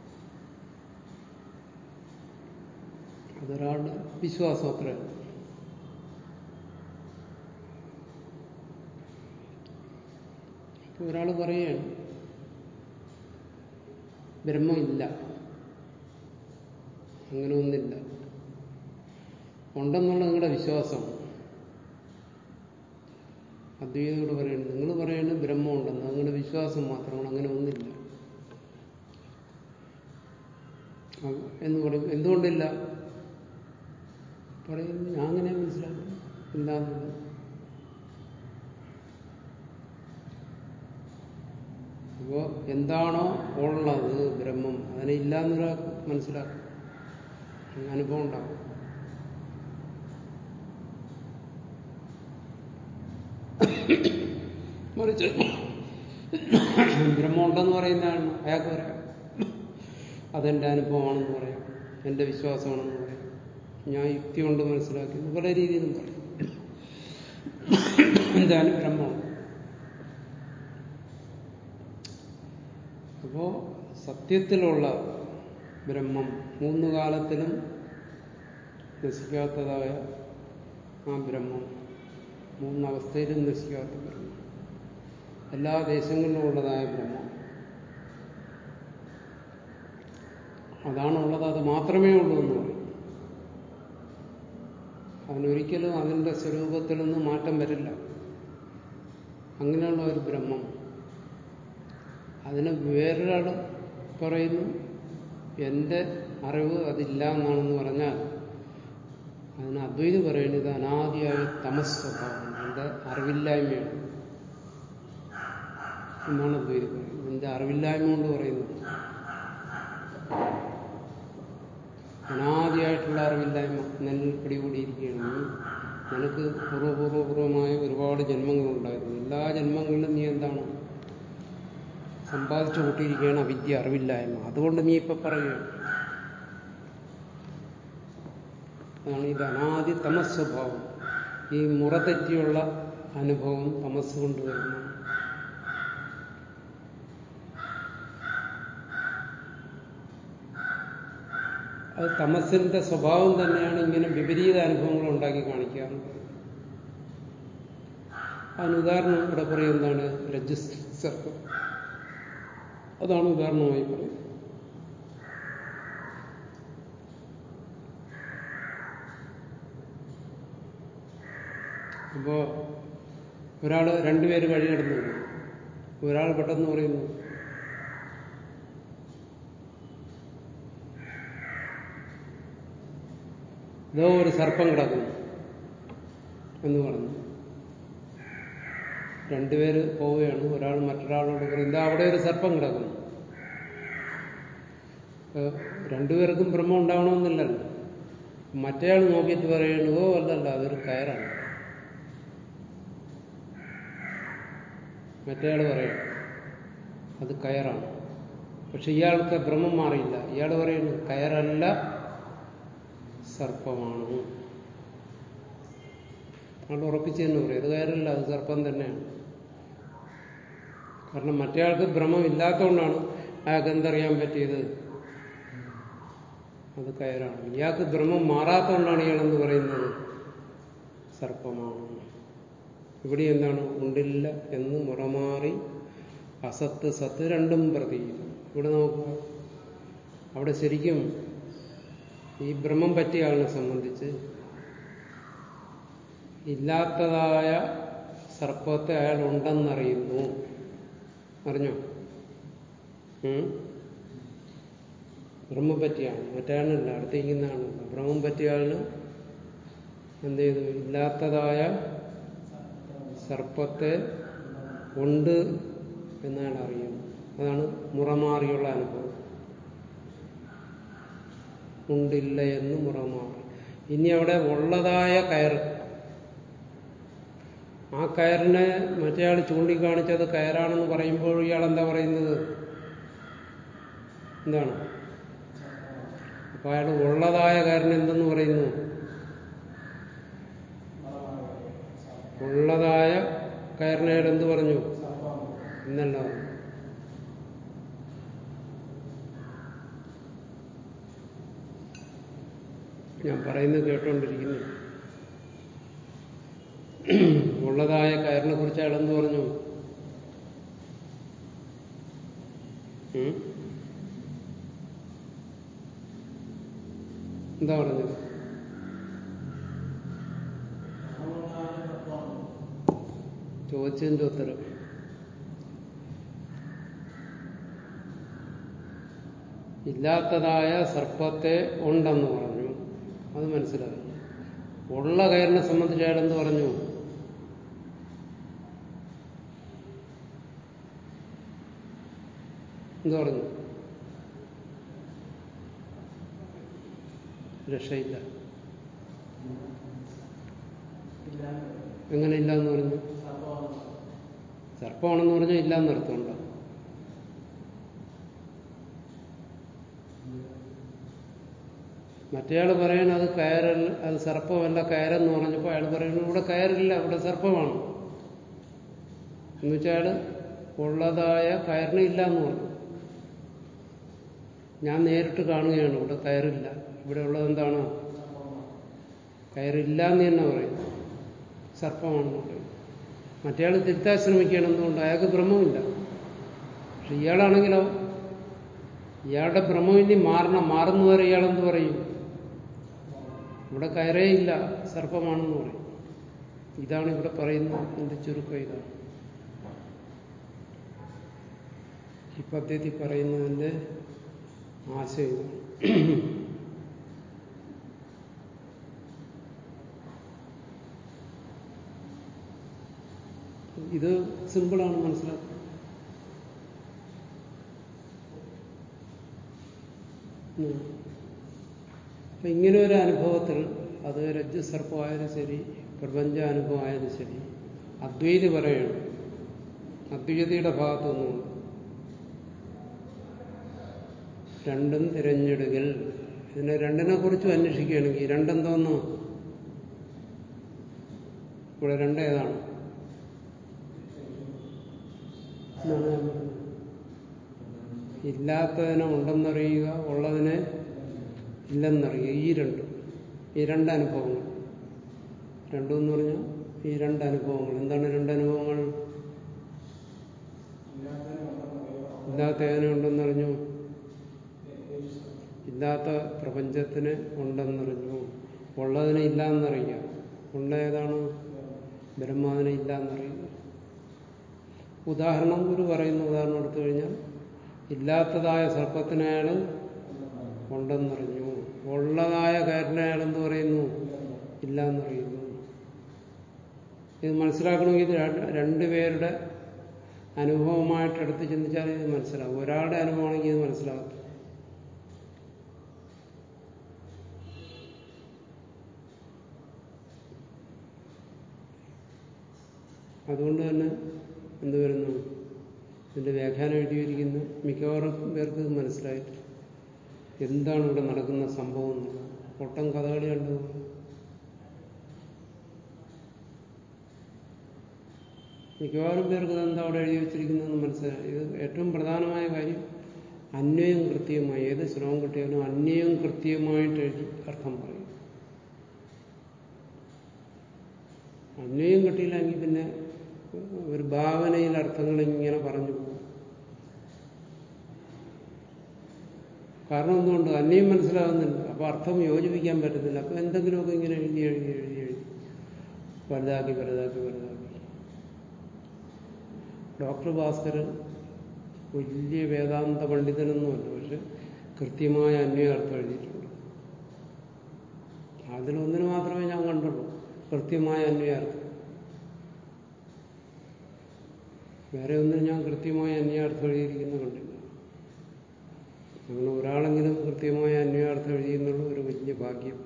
അതൊരാളുടെ വിശ്വാസം അത്രയാണ് ഒരാൾ പറയുകയാണ് ബ്രഹ്മമില്ല അങ്ങനെ ഒന്നില്ല ഉണ്ടെന്നുള്ള നിങ്ങളുടെ വിശ്വാസം അദ്വൈതയോട് പറയുന്നത് നിങ്ങൾ പറയുന്നത് ബ്രഹ്മം ഉണ്ടെന്ന് നിങ്ങളുടെ വിശ്വാസം മാത്രമാണ് അങ്ങനെ ഒന്നില്ല എന്ന് പറയും എന്തുകൊണ്ടില്ല പറയും ഞാൻ അങ്ങനെ മനസ്സിലാക്കും ഇല്ല എന്നുള്ളത് അപ്പോ എന്താണോ ഉള്ളത് ബ്രഹ്മം അതിനെ ഇല്ല എന്നൊരാൾക്ക് മനസ്സിലാക്കും അനുഭവം ഉണ്ടാവും മറിച്ച് ബ്രഹ്മം ഉണ്ടെന്ന് പറയുന്നതാണ് അയാൾക്ക് പറയാം അതെന്റെ അനുഭവമാണെന്ന് പറയാം എന്റെ വിശ്വാസമാണെന്ന് പറയാം ഞാൻ യുക്തി കൊണ്ട് മനസ്സിലാക്കുന്നു പല രീതിയിലും പറയും എന്താണ് ബ്രഹ്മമാണ് അപ്പോ സത്യത്തിലുള്ള ബ്രഹ്മം മൂന്ന് കാലത്തിലും നശിക്കാത്തതായ ആ ബ്രഹ്മം മൂന്നവസ്ഥയിലും നശിക്കാത്ത ബ്രഹ്മം എല്ലാ ദേശങ്ങളിലും ഉള്ളതായ ബ്രഹ്മം അതാണുള്ളത് അത് മാത്രമേ ഉള്ളൂ എന്ന് പറയും അതിനൊരിക്കലും അതിൻ്റെ സ്വരൂപത്തിൽ നിന്ന് മാറ്റം വരില്ല അങ്ങനെയുള്ള ഒരു ബ്രഹ്മം അതിന് വേറൊരാൾ പറയുന്നു എൻ്റെ അറിവ് അതില്ല എന്നാണെന്ന് പറഞ്ഞാൽ അതിന് അദ്വൈത് പറയുന്നത് ഇത് അനാദിയായ തമസ് സ്വഭാവം എൻ്റെ അറിവില്ലായ്മയാണ് എന്നാണ് അദ്വൈത് പറയുന്നത് എൻ്റെ അറിവില്ലായ്മ കൊണ്ട് പറയുന്നത് അനാദിയായിട്ടുള്ള അറിവില്ലായ്മ നിന്നിൽ പിടികൂടിയിരിക്കുകയാണ് നീ നിനക്ക് പൂർവ്വപൂർവപൂർവമായ ഒരുപാട് ജന്മങ്ങളുണ്ടായിരുന്നു എല്ലാ ജന്മങ്ങളിലും നീ എന്താണ് സമ്പാദിച്ചു കൂട്ടിയിരിക്കുകയാണ് അവിദ്യ അറിവില്ലായ്മ അതുകൊണ്ട് നീ ഇപ്പൊ പറയുകയാണ് അതാണ് ഇത് അനാദി തമസ് സ്വഭാവം ഈ മുറ തെറ്റിയുള്ള അനുഭവം തമസ് കൊണ്ടുവരുന്നു അത് തമസിന്റെ സ്വഭാവം തന്നെയാണ് ഇങ്ങനെ വിപരീത അനുഭവങ്ങൾ ഉണ്ടാക്കി കാണിക്കുക എന്ന് പറയുന്നത് അതിന് ഉദാഹരണം ഇവിടെ പറയും എന്താണ് രജിസ്റ്റർ സർക്കം അതാണ് ഉദാഹരണമായി പറയുന്നത് അപ്പോ ഒരാള് രണ്ടുപേര് വഴി കിടന്നു ഒരാൾ പെട്ടെന്ന് പറയുന്നു ഇതോ ഒരു സർപ്പം കിടക്കുന്നു എന്ന് പറഞ്ഞു രണ്ടുപേര് പോവുകയാണ് ഒരാൾ മറ്റൊരാളോട് പറയും എന്താ അവിടെ ഒരു സർപ്പം കിടക്കുന്നു ഏഹ് രണ്ടുപേർക്കും ബ്രഹ്മം ഉണ്ടാവണമെന്നില്ലല്ലോ മറ്റേയാൾ നോക്കിയിട്ട് പറയണു ഓ അല്ലല്ല അതൊരു കയറാണ് മറ്റേയാൾ പറയണം അത് കയറാണ് പക്ഷെ ഇയാൾക്ക് ഭ്രമം മാറിയില്ല ഇയാൾ പറയുന്നു കയറല്ല സർപ്പമാണ് ആൾ ഉറപ്പിച്ചു തന്നെ പറയും അത് കയറല്ല അത് സർപ്പം തന്നെയാണ് കാരണം മറ്റേയാൾക്ക് ഭ്രമം ഇല്ലാത്തതുകൊണ്ടാണ് അയാൾക്ക് എന്തറിയാൻ പറ്റിയത് അത് കയറാണ് ഇയാൾക്ക് ഭ്രമം മാറാത്തതുകൊണ്ടാണ് ഇയാളെന്ന് പറയുന്നത് സർപ്പമാണ് ഇവിടെ എന്താണ് ഉണ്ടില്ല എന്ന് മുറമാറി അസത്ത് സത്ത് രണ്ടും പ്രതീകം ഇവിടെ നോക്കുക അവിടെ ശരിക്കും ഈ ഭ്രമം പറ്റിയ ആളിനെ സംബന്ധിച്ച് ഇല്ലാത്തതായ സർപ്പത്തെ അയാൾ ഉണ്ടെന്നറിയുന്നു അറിഞ്ഞോ ഉം? ഭ്രമം പറ്റിയാണ് മറ്റേയാളിനല്ല അടുത്തേക്കുന്നതാണ് ഭ്രമം പറ്റിയ ആളിന് എന്ത് ചെയ്തു ഇല്ലാത്തതായ സർപ്പത്തെ ഉണ്ട് എന്നയാൾ അറിയുന്നു അതാണ് മുറമാറിയുള്ള അനുഭവം ഉണ്ടില്ല എന്ന് മുറമാറി ഇനി അവിടെ ഉള്ളതായ കയറ് ആ കയറിനെ മറ്റേയാൾ ചൂണ്ടിക്കാണിച്ചത് കയറാണെന്ന് പറയുമ്പോൾ ഇയാൾ എന്താ പറയുന്നത് എന്താണ് അപ്പൊ അയാൾ ഉള്ളതായ കയറിന് എന്തെന്ന് പറയുന്നു ഉള്ളതായ കയറിനെ അയാൾ എന്ത് പറഞ്ഞു എന്നല്ല പറഞ്ഞു ഞാൻ പറയുന്നത് കേട്ടോണ്ടിരിക്കുന്നു ഉള്ളതായ കയറിനെ കുറിച്ച് അയാൾ എന്ത് പറഞ്ഞു ഉം? എന്താ പറഞ്ഞത് ചോദിച്ചതിന്റെ ഉത്തരം ഇല്ലാത്തതായ സർപ്പത്തെ ഉണ്ടെന്ന് പറഞ്ഞു അത് മനസ്സിലായി ഉള്ള കയറിനെ സംബന്ധിച്ച് അയാൾ എന്ത് പറഞ്ഞു എന്ത് പറഞ്ഞു രക്ഷയില്ല എങ്ങനെ ഇല്ല എന്ന് പറഞ്ഞു സർപ്പമാണെന്ന് പറഞ്ഞാൽ ഇല്ല എന്നർത്ഥമുണ്ടോ മറ്റേയാൾ പറയണ അത് കയറൽ അത് സർപ്പമല്ല കയറെന്ന് പറഞ്ഞപ്പോൾ അയാൾ പറയുന്നു ഇവിടെ കയറില്ല ഇവിടെ സർപ്പമാണ് എന്നുവെച്ചാൽ അയാൾ ഉള്ളതായ കയറിന് ഇല്ല എന്ന് പറഞ്ഞു ഞാൻ നേരിട്ട് കാണുകയാണ് ഇവിടെ കയറില്ല ഇവിടെ ഉള്ളത് എന്താണ് കയറില്ല എന്ന് തന്നെ പറയും സർപ്പമാണെന്ന് പറയും മറ്റേയാൾ തിരുത്താൻ ശ്രമിക്കുകയാണ് എന്തുകൊണ്ട് അയാൾക്ക് ഭ്രമമില്ല പക്ഷെ ഇയാളാണെങ്കിലോ ഇയാളുടെ ഭ്രമം ഇനി മാറണം മാറുന്നവരെ ഇയാൾ എന്ത് പറയും ഇവിടെ കയറേ ഇല്ല സർപ്പമാണെന്ന് പറയും ഇതാണ് ഇവിടെ പറയുന്ന എന്റെ ചുരുക്കം ഇതാണ് ഈ പദ്ധതി പറയുന്നതിന്റെ ആശയം ഇതാണ്. ഇത് സിമ്പിളാണ് മനസ്സിലാക്കുക ഉം. അപ്പൊ ഇങ്ങനെ ഒരു അനുഭവത്തിൽ അത് രജ്ജുസർപ്പമായാലും ശരി പ്രപഞ്ച അനുഭവമായാലും ശരി അദ്വൈതി പറയണം അദ്വൈതിയുടെ ഭാഗത്തുനിന്നുണ്ട് രണ്ടും തിരഞ്ഞെടുക്കൽ ഇതിനെ രണ്ടിനെ കുറിച്ചും അന്വേഷിക്കുകയാണെങ്കിൽ ഈ രണ്ടെന്തോന്നു ഇവിടെ രണ്ടേതാണ് എന്നാണ് ഞാൻ പറഞ്ഞത് ഇല്ലാത്തതിനെ ഉണ്ടെന്നറിയുക ഉള്ളതിനെ ഇല്ലെന്നറിയുക ഈ രണ്ടും ഈ രണ്ട് അനുഭവങ്ങൾ രണ്ടും എന്ന് പറഞ്ഞാൽ ഈ രണ്ട് അനുഭവങ്ങൾ എന്താണ് രണ്ട് അനുഭവങ്ങൾ ഇല്ലാത്തതിനെ ഉണ്ടെന്നറിഞ്ഞു ഇല്ലാത്ത പ്രപഞ്ചത്തിന് ഉണ്ടെന്നറിഞ്ഞു ഉള്ളതിനെ ഇല്ല എന്നറിയുക ഉള്ള ഏതാണ് ബ്രഹ്മാവിനെ ഇല്ല എന്നറിയുക ഉദാഹരണം ഗുരു പറയുന്ന ഉദാഹരണം എടുത്തു കഴിഞ്ഞാൽ ഇല്ലാത്തതായ സർപ്പത്തിന് അയാൾ ഉണ്ടെന്നറിഞ്ഞു ഉള്ളതായ കയറിനെ അയാൾ എന്ത് പറയുന്നു ഇല്ല എന്നറിയുന്നു ഇത് മനസ്സിലാക്കണമെങ്കിൽ ഇത് രണ്ടുപേരുടെ അനുഭവമായിട്ട് എടുത്ത് ചിന്തിച്ചാൽ ഇത് മനസ്സിലാവും ഒരാളുടെ അനുഭവമാണെങ്കിൽ ഇത് മനസ്സിലാകത്തില്ല അതുകൊണ്ട് തന്നെ എന്ത് വരുന്നു ഇതിന്റെ വ്യാഖ്യാനം എഴുതിയിരിക്കുന്ന മിക്കവാറും പേർക്ക് ഇത് മനസ്സിലായിട്ടില്ല എന്താണ് ഇവിടെ നടക്കുന്ന സംഭവം എന്നുള്ളത് പൊട്ടം കഥകളി കണ്ടു മിക്കവാറും പേർക്ക് ഇതെന്താ അവിടെ എഴുതി വെച്ചിരിക്കുന്നതെന്ന് മനസ്സിലായി ഇത് ഏറ്റവും പ്രധാനമായ കാര്യം അന്വയം കൃത്യമായി ഏത് ശ്രമം കിട്ടിയാലും അന്വയം കൃത്യമായിട്ട് എഴുതി അർത്ഥം പറയും അന്വയം കിട്ടിയില്ലെങ്കിൽ പിന്നെ ഒരു ഭാവനയിൽ അർത്ഥങ്ങൾ ഇങ്ങനെ പറഞ്ഞു പോകും കാരണം എന്തുകൊണ്ട് അന്യം മനസ്സിലാകുന്നില്ല അപ്പൊ അർത്ഥം യോജിപ്പിക്കാൻ പറ്റുന്നില്ല അപ്പൊ എന്തെങ്കിലുമൊക്കെ ഇങ്ങനെ എഴുതി എഴുതി എഴുതി എഴുതി വലുതാക്കി വലുതാക്കി വലുതാക്കി ഡോക്ടർ ഭാസ്കരൻ വലിയ വേദാന്ത പണ്ഡിതനൊന്നുമല്ല പക്ഷെ കൃത്യമായ അന്വയാർത്ഥം എഴുതിയിട്ടുണ്ട് അതിലൊന്നിന് മാത്രമേ ഞാൻ കണ്ടുള്ളൂ കൃത്യമായ അന്വയാർത്ഥം വേറെ ഒന്നും ഞാൻ കൃത്യമായ അന്വയാർത്ഥം എഴുതിയിരിക്കുന്ന കണ്ടില്ല അങ്ങനെ ഒരാളെങ്കിലും കൃത്യമായ അന്വയാർത്ഥം എഴുതിയെന്നുള്ള ഒരു വലിയ ഭാഗ്യം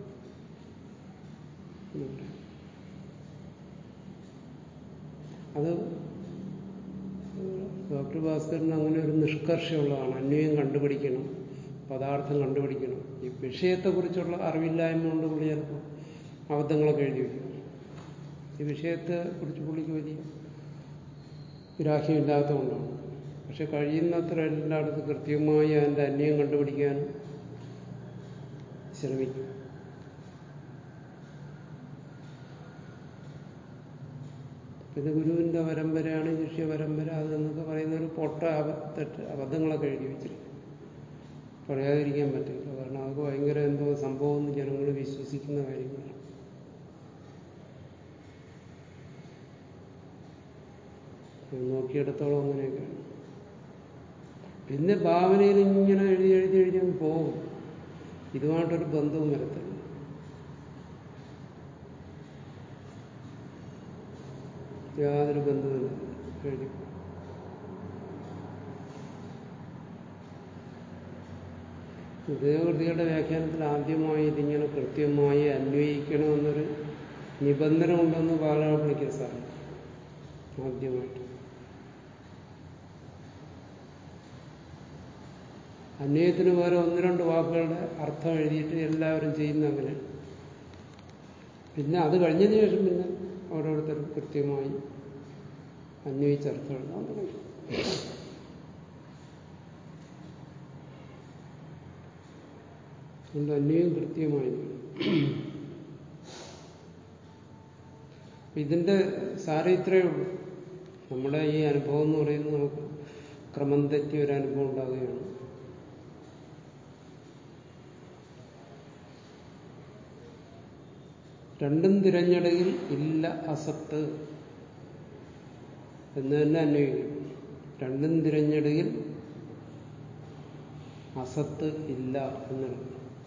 അത് ഡോക്ടർ ഭാസ്കരന് അങ്ങനെ ഒരു നിഷ്കർഷമുള്ളതാണ് അന്വയം കണ്ടുപിടിക്കണം പദാർത്ഥം കണ്ടുപിടിക്കണം ഈ വിഷയത്തെക്കുറിച്ചുള്ള അറിവില്ലായ്മ കൊണ്ട് പുള്ളി ചിലപ്പോൾ അബദ്ധങ്ങളൊക്കെ എഴുതി വയ്ക്കും ഈ വിഷയത്തെ കുറിച്ച് പുള്ളിക്ക് വലിയ ഗ്രാഹ്യമില്ലാത്തതുകൊണ്ടാണ് പക്ഷെ കഴിയുന്നത്ര എല്ലായിടത്തും കൃത്യമായി അതിൻ്റെ അന്യം കണ്ടുപിടിക്കാൻ ശ്രമിക്കും പിന്നെ ഗുരുവിന്റെ പരമ്പരയാണ് ശിഷ്യ പരമ്പര അതെന്നൊക്കെ പറയുന്ന ഒരു പൊട്ട തെറ്റ് അബദ്ധങ്ങളൊക്കെ എഴുതി വെച്ചിരിക്കും പറയാതിരിക്കാൻ പറ്റില്ല കാരണം അതൊക്കെ ഭയങ്കര എന്തോ സംഭവം എന്ന് ജനങ്ങൾ വിശ്വസിക്കുന്ന കാര്യങ്ങളാണ് നോക്കിയെടുത്തോളം അങ്ങനെയൊക്കെയാണ് പിന്നെ ഭാവനയിൽ ഇങ്ങനെ എഴുതി എഴുതി എഴുതി അങ്ങ് പോകും ഇതുമായിട്ടൊരു ബന്ധവും വരത്തില്ല യാതൊരു ബന്ധവുമില്ല എഴുതി ഉദയകൃതികളുടെ വ്യാഖ്യാനത്തിൽ ആദ്യമായി ഇതിങ്ങനെ കൃത്യമായി അന്വയിക്കണമെന്നൊരു നിബന്ധന ഉണ്ടെന്ന് ബാലകാപ്പിളിക്ക് സാധിക്കും ആദ്യമായിട്ട് അന്വയത്തിന് പകരം ഒന്ന് രണ്ട് വാക്കുകളുടെ അർത്ഥം എഴുതിയിട്ട് എല്ലാവരും ചെയ്യുന്ന അങ്ങനെ പിന്നെ അത് കഴിഞ്ഞതിന് ശേഷം പിന്നെ ഓരോരുത്തരും കൃത്യമായി അന്വയിച്ച് അർത്ഥം എഴുതാൻ തുടങ്ങി അതുകൊണ്ട് അന്വയം കൃത്യമായി ഇതിന്റെ സാരം ഇത്രയേ ഉള്ളൂ നമ്മുടെ ഈ അനുഭവം എന്ന് പറയുന്നത് നമുക്ക് ക്രമം തെറ്റിയ ഒരു അനുഭവം ഉണ്ടാകുകയാണ് രണ്ടും തിരഞ്ഞെടുകിൽ ഇല്ല അസത്ത് എന്ന് തന്നെ അന്വയിക്കും രണ്ടും തിരഞ്ഞെടുകിൽ അസത്ത് ഇല്ല എന്നെടുക്കും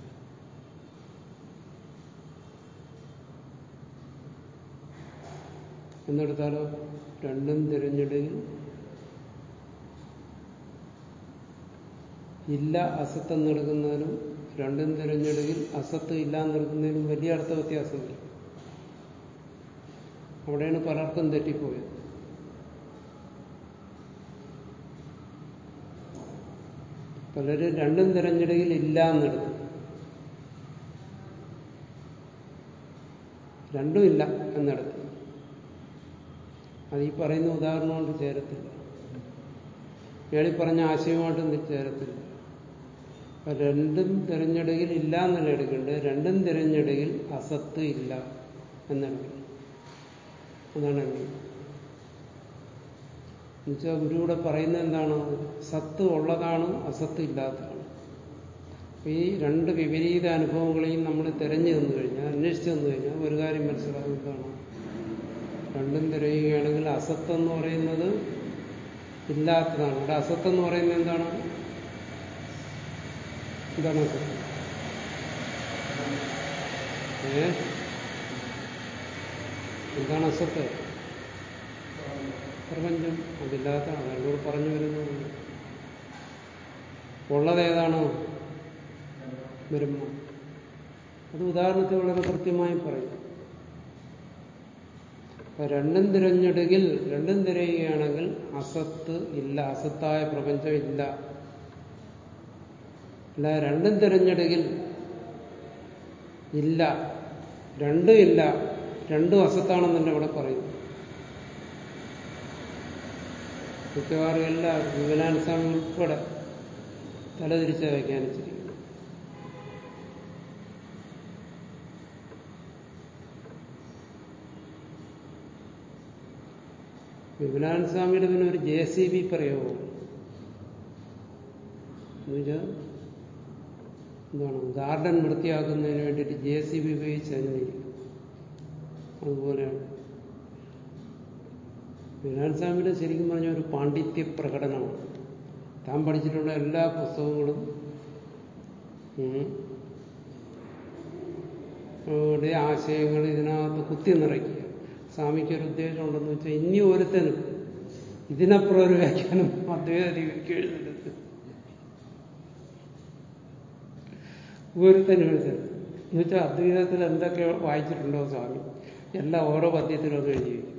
എന്നെടുത്താലോ രണ്ടും തിരഞ്ഞെടുകിൽ ഇല്ല അസത്ത് എന്നെടുക്കുന്നതിനും രണ്ടും തിരഞ്ഞെടുകിൽ അസത്ത് ഇല്ല എന്നെടുക്കുന്നതിനും വലിയ അർത്ഥ വ്യത്യാസമില്ല അവിടെയാണ് പലർക്കും തെറ്റിപ്പോയത് പലരും രണ്ടും തിരഞ്ഞെടുകിൽ ഇല്ല എന്നെടുക്കും രണ്ടുമില്ല എന്നെടുക്കും അത് ഈ പറയുന്ന ഉദാഹരണം കൊണ്ട് ചേരത്തില്ല ഇയാളി പറഞ്ഞ ആശയമായിട്ടും ചേരത്തില്ല രണ്ടും തിരഞ്ഞെടുകിൽ ഇല്ല എന്നല്ല എടുക്കേണ്ടത് രണ്ടും തിരഞ്ഞെടുകിൽ അസത്ത് ഇല്ല എന്നെടുക്കണം അതാണ് എന്നുവെച്ചാൽ ഗുരുവിടെ പറയുന്നത് എന്താണ് സത്ത് ഉള്ളതാണ് അസത്ത് ഇല്ലാത്തതാണ് ഈ രണ്ട് വിപരീത അനുഭവങ്ങളെയും നമ്മൾ തിരഞ്ഞു തന്നു കഴിഞ്ഞാൽ അന്വേഷിച്ചു തന്നു കഴിഞ്ഞാൽ ഒരു കാര്യം മനസ്സിലാകുന്നതാണ് രണ്ടും തിരയുകയാണെങ്കിൽ അസത്ത് എന്ന് പറയുന്നത് ഇല്ലാത്തതാണ് ഇവിടെ അസത്ത് എന്ന് പറയുന്നത് എന്താണ് എന്താണ് അസത്ത് ഏ എന്താണ് അസത്ത് പ്രപഞ്ചം അതില്ലാത്ത അവരോട് പറഞ്ഞു വരുന്നത് ഉള്ളത് ഏതാണ് ബ്രഹ്മം അത് ഉദാഹരണത്തിൽ വളരെ കൃത്യമായി പറയും അപ്പൊ രണ്ടും തിരഞ്ഞെടുകിൽ രണ്ടും തിരയുകയാണെങ്കിൽ അസത്ത് ഇല്ല അസത്തായ പ്രപഞ്ചം ഇല്ല അല്ല രണ്ടും തിരഞ്ഞെടുകിൽ ഇല്ല രണ്ടും ഇല്ല രണ്ടും അസത്താണെന്ന് തന്നെ ഇവിടെ പറയുന്നു മിക്കവാറും എല്ലാ വിമലാനുസ്വാമി ഉൾപ്പെടെ തലതിരിച്ച വ്യാഖ്യാനിച്ചിരിക്കുന്നു വിമലാനന്ദ സ്വാമിയുടെ പിന്നെ ഒരു ജെ സി ബി പ്രയോഗം എന്നുവെച്ചാൽ എന്താണ് ഗാർഡൻ വൃത്തിയാക്കുന്നതിന് വേണ്ടിയിട്ട് ജെ സി ബി ഉപയോഗിച്ച് അനുവദിക്കും അതുപോലെയാണ് വിനായൻ സ്വാമിയുടെ ശരിക്കും പറഞ്ഞ ഒരു പാണ്ഡിത്യ പ്രകടനമാണ് താൻ പഠിച്ചിട്ടുള്ള എല്ലാ പുസ്തകങ്ങളും യുടെ ആശയങ്ങൾ ഇതിനകത്ത് കുത്തി നിറയ്ക്കുക സ്വാമിക്ക് ഒരു ഉദ്ദേശം ഉണ്ടെന്ന് വെച്ചാൽ ഇനി ഒരുത്തനും ഇതിനപ്പുറം ഒരു വ്യാഖ്യാനം അദ്വൈത രീതിക്ക് എഴുതരുത് ഒരുത്തനും എഴുതരുത് എന്ന് വെച്ചാൽ അദ്വൈതത്തിൽ എന്തൊക്കെ വായിച്ചിട്ടുണ്ടോ സ്വാമി എല്ലാം ഓരോ പദ്യത്തിലും അത് എഴുതി വയ്ക്കും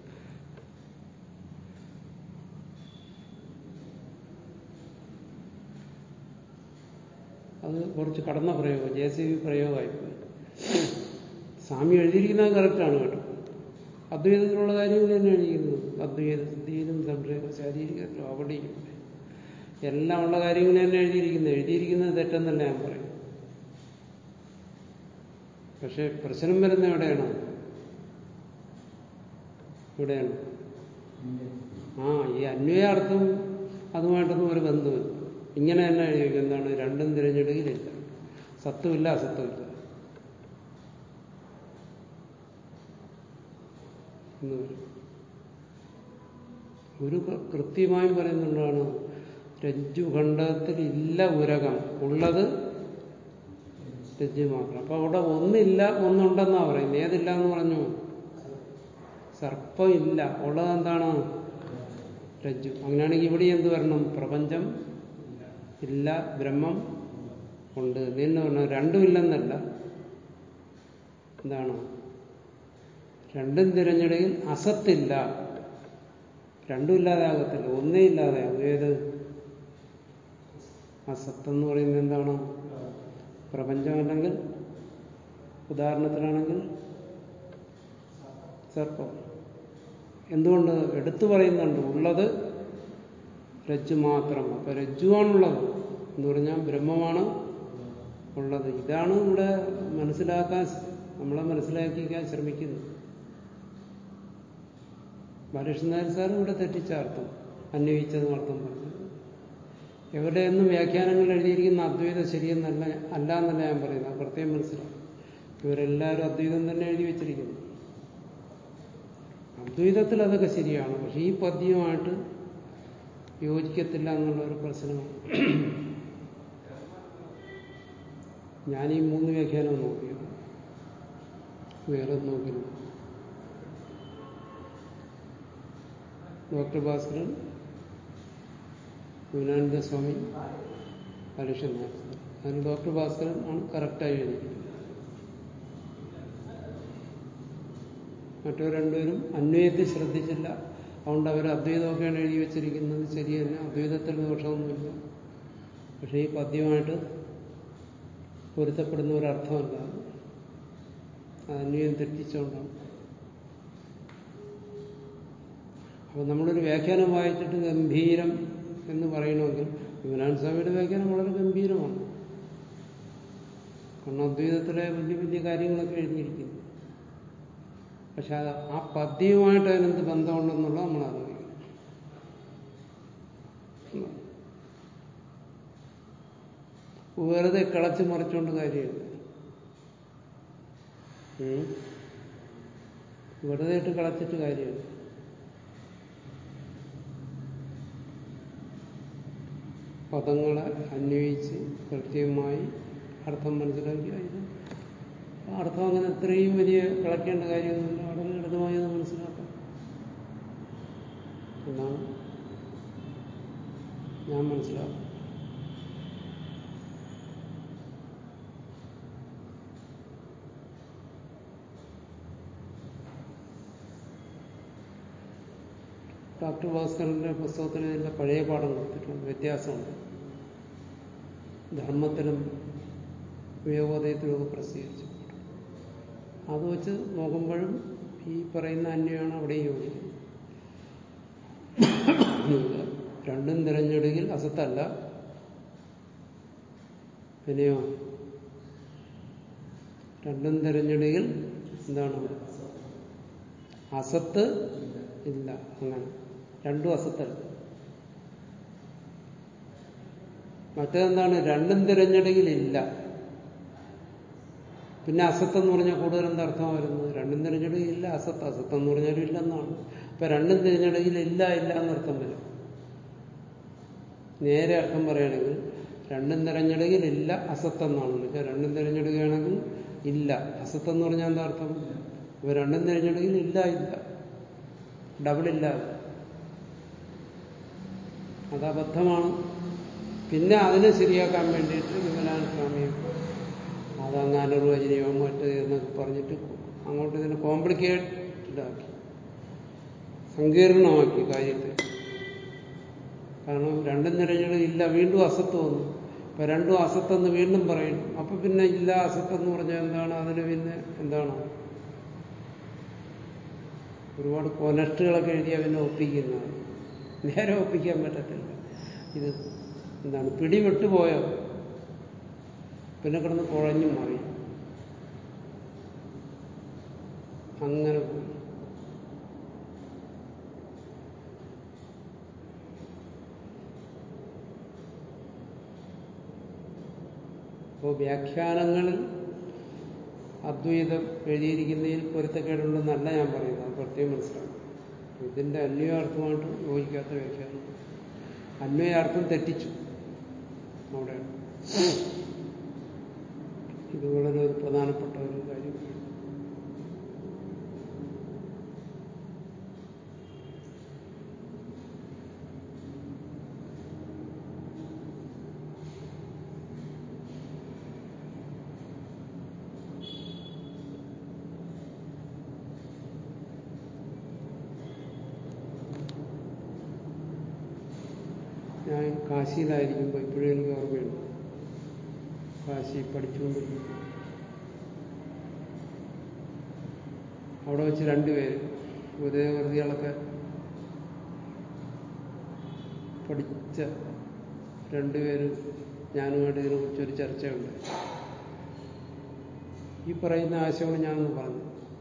അത് കുറച്ച് കടന്ന പ്രയോഗം ജെ സി ബി പ്രയോഗമായിപ്പോയി സ്വാമി എഴുതിയിരിക്കുന്നത് കറക്റ്റാണ് കേട്ടോ അദ്വൈതത്തിലുള്ള കാര്യങ്ങൾ തന്നെ എഴുതിയിരിക്കുന്നത് അദ്വൈത സിദ്ധിയിലും സംശയം ശാരീരികത്തിലും അവിടെയും എല്ലാം ഉള്ള കാര്യങ്ങൾ തന്നെ എഴുതിയിരിക്കുന്നത് എഴുതിയിരിക്കുന്നത് തെറ്റെന്നല്ല ഞാൻ പറയും പക്ഷെ പ്രശ്നം വരുന്ന എവിടെയാണ് എവിടെയാണ് ആ ഈ അന്വയാർത്ഥം അതുമായിട്ടൊന്നും ഒരു ബന്ധമില്ല ഇങ്ങനെ തന്നെ എഴുതി എന്താണ് രണ്ടും തിരഞ്ഞെടുക്കിലില്ല സത്വമില്ല അസത്വമില്ല എന്ന് പറയും ഒരു കൃത്യമായും പറയുന്നുള്ളതാണ് രജ്ജുഖണ്ഡത്തിൽ ഇല്ല ഉരകം ഉള്ളത് രജ്ജു മാത്രം അപ്പൊ അവിടെ ഒന്നില്ല ഒന്നുണ്ടെന്നാ പറയുന്നത് ഏതില്ല എന്ന് പറഞ്ഞു സർപ്പം ഇല്ല ഉള്ളത് എന്താണ് രജ്ജു അങ്ങനെയാണെങ്കിൽ ഇവിടെ എന്ത് വരണം പ്രപഞ്ചം ഇല്ല ബ്രഹ്മം ഉണ്ട് നിന്ന് പറഞ്ഞു രണ്ടുമില്ലെന്നല്ല എന്താണ് രണ്ടും തിരഞ്ഞെടുക്കിൽ അസത്തില്ല രണ്ടും ഇല്ലാതാകത്തില്ല ഒന്നേ ഇല്ലാതെയാകും ഏത് അസത്തെന്ന് പറയുന്നത് എന്താണ് പ്രപഞ്ചമല്ലെങ്കിൽ ഉദാഹരണത്തിലാണെങ്കിൽ സർപ്പം എന്തുകൊണ്ട് എടുത്തു പറയുന്നുണ്ട് ഉള്ളത് രജ്ജു മാത്രം അപ്പൊ രജ്ജുവാണുള്ളത് എന്ന് പറഞ്ഞാൽ ബ്രഹ്മമാണ് ഉള്ളത് ഇതാണ് ഇവിടെ മനസ്സിലാക്കാൻ നമ്മളെ മനസ്സിലാക്കിക്കാൻ ശ്രമിക്കുന്നത് ബാലകൃഷ്ണൻ സാർ ഇവിടെ തെറ്റിച്ച അർത്ഥം അന്വയിച്ചത് അർത്ഥം പറഞ്ഞു എവിടെയൊന്നും വ്യാഖ്യാനങ്ങൾ എഴുതിയിരിക്കുന്ന അദ്വൈതം ശരിയെന്നല്ല അല്ല എന്നല്ല ഞാൻ പറയുന്നത് പ്രത്യേകം മനസ്സിലാവും ഇവരെല്ലാവരും അദ്വൈതം തന്നെ എഴുതി വെച്ചിരിക്കുന്നു അദ്വൈതത്തിൽ അതൊക്കെ ശരിയാണ് പക്ഷെ ഈ പദ്യവുമായിട്ട് യോജിക്കത്തില്ല എന്നുള്ള ഒരു പ്രശ്നമാണ് ഞാൻ ഈ മൂന്ന് വ്യാഖ്യാനം നോക്കിയത് വേറെ നോക്കില്ല ഡോക്ടർ ഭാസ്കരൻ വിനാനന്ദ സ്വാമി ഹരീഷൻ നായർ അതിന് ഡോക്ടർ ഭാസ്കരൻ ആണ് കറക്റ്റായി എഴുതിയിരിക്കുന്നത് മറ്റു രണ്ടുപേരും അന്വയത്തിൽ ശ്രദ്ധിച്ചില്ല അതുകൊണ്ട് അവർ അദ്വൈതമൊക്കെയാണ് എഴുതി വെച്ചിരിക്കുന്നത് ശരി തന്നെ അദ്വൈതത്തിൽ ദോഷമൊന്നുമില്ല പക്ഷേ ഈ പദ്യമായിട്ട് പൊരുത്തപ്പെടുന്ന ഒരർത്ഥമല്ല അത് അന്വയം തെറ്റിച്ചുകൊണ്ടാണ് അപ്പോൾ നമ്മളൊരു വ്യാഖ്യാനം വായിച്ചിട്ട് ഗംഭീരം എന്ന് പറയണമെങ്കിൽ യുവനാൻ സ്വാമിയുടെ വ്യാഖ്യാനം വളരെ ഗംഭീരമാണ് കാരണം അദ്വൈതത്തിലെ വലിയ വലിയ കാര്യങ്ങളൊക്കെ എഴുതിയിരിക്കുന്നു പക്ഷെ അത് ആ പദ്യവുമായിട്ട് അതിനെന്ത് ബന്ധമുണ്ടെന്നുള്ളത് നമ്മൾ അറിയിക്കും വെറുതെ കിളച്ച് മറിച്ചുകൊണ്ട് കാര്യമില്ല വെറുതെ ഇട്ട് കളച്ചിട്ട് കാര്യമില്ല പദങ്ങളെ അന്വയിച്ച് കൃത്യമായി അർത്ഥം മനസ്സിലാക്കി അതിന് അർത്ഥം അങ്ങനെ അത്രയും വലിയ കളയ്ക്കേണ്ട കാര്യമൊന്നുമില്ല വളരെ ലളിതമായി അത് മനസ്സിലാക്കാം എന്നാണ് ഞാൻ മനസ്സിലാക്കുന്നത് ഡോക്ടർ ഭാസ്കറിന്റെ പുസ്തകത്തിൽ ഇതിന്റെ പഴയ പാഠം കൊടുത്തിട്ടുണ്ട് വ്യത്യാസമുണ്ട് ധർമ്മത്തിലും ഉപയോഗോദയത്തിലുമൊക്കെ പ്രസിദ്ധീകരിച്ചു അത് വെച്ച് നോക്കുമ്പോഴും ഈ പറയുന്ന അന്യമാണ് അവിടെ യോജിക്കുന്നത് രണ്ടും തിരഞ്ഞെടുക്കിൽ അസത്തല്ല പിന്നെയോ രണ്ടും തിരഞ്ഞെടുക്കിൽ എന്താണ് അസത്ത് ഇല്ല അങ്ങനെ രണ്ടും അസത്തല്ല മറ്റേതെന്താണ് രണ്ടും തിരഞ്ഞെടുക്കിൽ ഇല്ല പിന്നെ അസത്ത് എന്ന് പറഞ്ഞാൽ കൂടുതൽ എന്താ അർത്ഥം വരുന്നത് രണ്ടും തിരഞ്ഞെടുക്കിൽ ഇല്ല അസത്ത് അസത്ത് എന്ന് പറഞ്ഞാലും ഇല്ലെന്നാണ് അപ്പൊ രണ്ടും തിരഞ്ഞെടുക്കിൽ ഇല്ല ഇല്ല എന്നർത്ഥം വരും നേരെ അർത്ഥം പറയുകയാണെങ്കിൽ രണ്ടും തിരഞ്ഞെടുക്കിൽ ഇല്ല അസത്ത് എന്നാണ് വെച്ചാൽ രണ്ടും തിരഞ്ഞെടുക്കുകയാണെങ്കിൽ ഇല്ല അസത്ത് എന്ന് പറഞ്ഞാൽ എന്താ അർത്ഥം അപ്പൊ രണ്ടും തിരഞ്ഞെടുക്കിൽ ഇല്ല ഇല്ല ഡബിൾ ഇല്ല അത് അബദ്ധമാണ് പിന്നെ അതിനെ ശരിയാക്കാൻ വേണ്ടിയിട്ട് വിമലാന സ്വാമി അതങ്ങ് അനിർവചനീയോ മറ്റ് എന്നൊക്കെ പറഞ്ഞിട്ട് അങ്ങോട്ട് ഇതിനെ കോംപ്ലിക്കേറ്റഡാക്കി സങ്കീർണമാക്കി കാര്യത്തെ കാരണം രണ്ടും നിരഞ്ഞത് ഇല്ല വീണ്ടും അസത്ത് വന്നു ഇപ്പൊ രണ്ടും അസത്തെന്ന് വീണ്ടും പറയുന്നു അപ്പൊ പിന്നെ ഇല്ല അസത്തെന്ന് പറഞ്ഞാൽ എന്താണ് അതിന് പിന്നെ എന്താണ് ഒരുപാട് കൊനഷ്ടുകളൊക്കെ എഴുതിയാൽ പിന്നെ ഒപ്പിക്കുന്നതാണ് നേരെ ഒപ്പിക്കാൻ പറ്റത്തില്ല ഇത് എന്താണ് പിടി വിട്ടുപോയോ പിന്നെ കിടന്ന് കുഴഞ്ഞു മാറി അങ്ങനെ പോയി അപ്പോൾ വ്യാഖ്യാനങ്ങളിൽ അദ്വൈതം എഴുതിയിരിക്കുന്നതിൽ പൊരുത്തക്കേടുണ്ടെന്നല്ല ഞാൻ പറയുന്നത് അത് പ്രത്യേകം മനസ്സിലാക്കും ഇതിന്റെ അന്വയാർത്ഥമായിട്ട് യോജിക്കാത്ത വ്യാഖ്യാനം അന്വയാർത്ഥം തെറ്റിച്ചു അവിടെ ഇത് വളരെ ഒരു പ്രധാനപ്പെട്ട ഒരു കാര്യം ഞാൻ കാശിയിലായിരിക്കുമ്പോൾ ഇപ്പോഴും എനിക്ക് ഓർമ്മയുണ്ട് കാശി പഠിച്ചുകൊണ്ടിരിക്കുന്നു അവിടെ വെച്ച് രണ്ടുപേര് ഉദയകൃതികളൊക്കെ പഠിച്ച രണ്ടുപേരും ഞാനുമായിട്ട് ഇതിനെക്കുറിച്ചൊരു ചർച്ചയുണ്ട് ഈ പറയുന്ന ആശയങ്ങൾ ഞാനൊന്ന് പറഞ്ഞു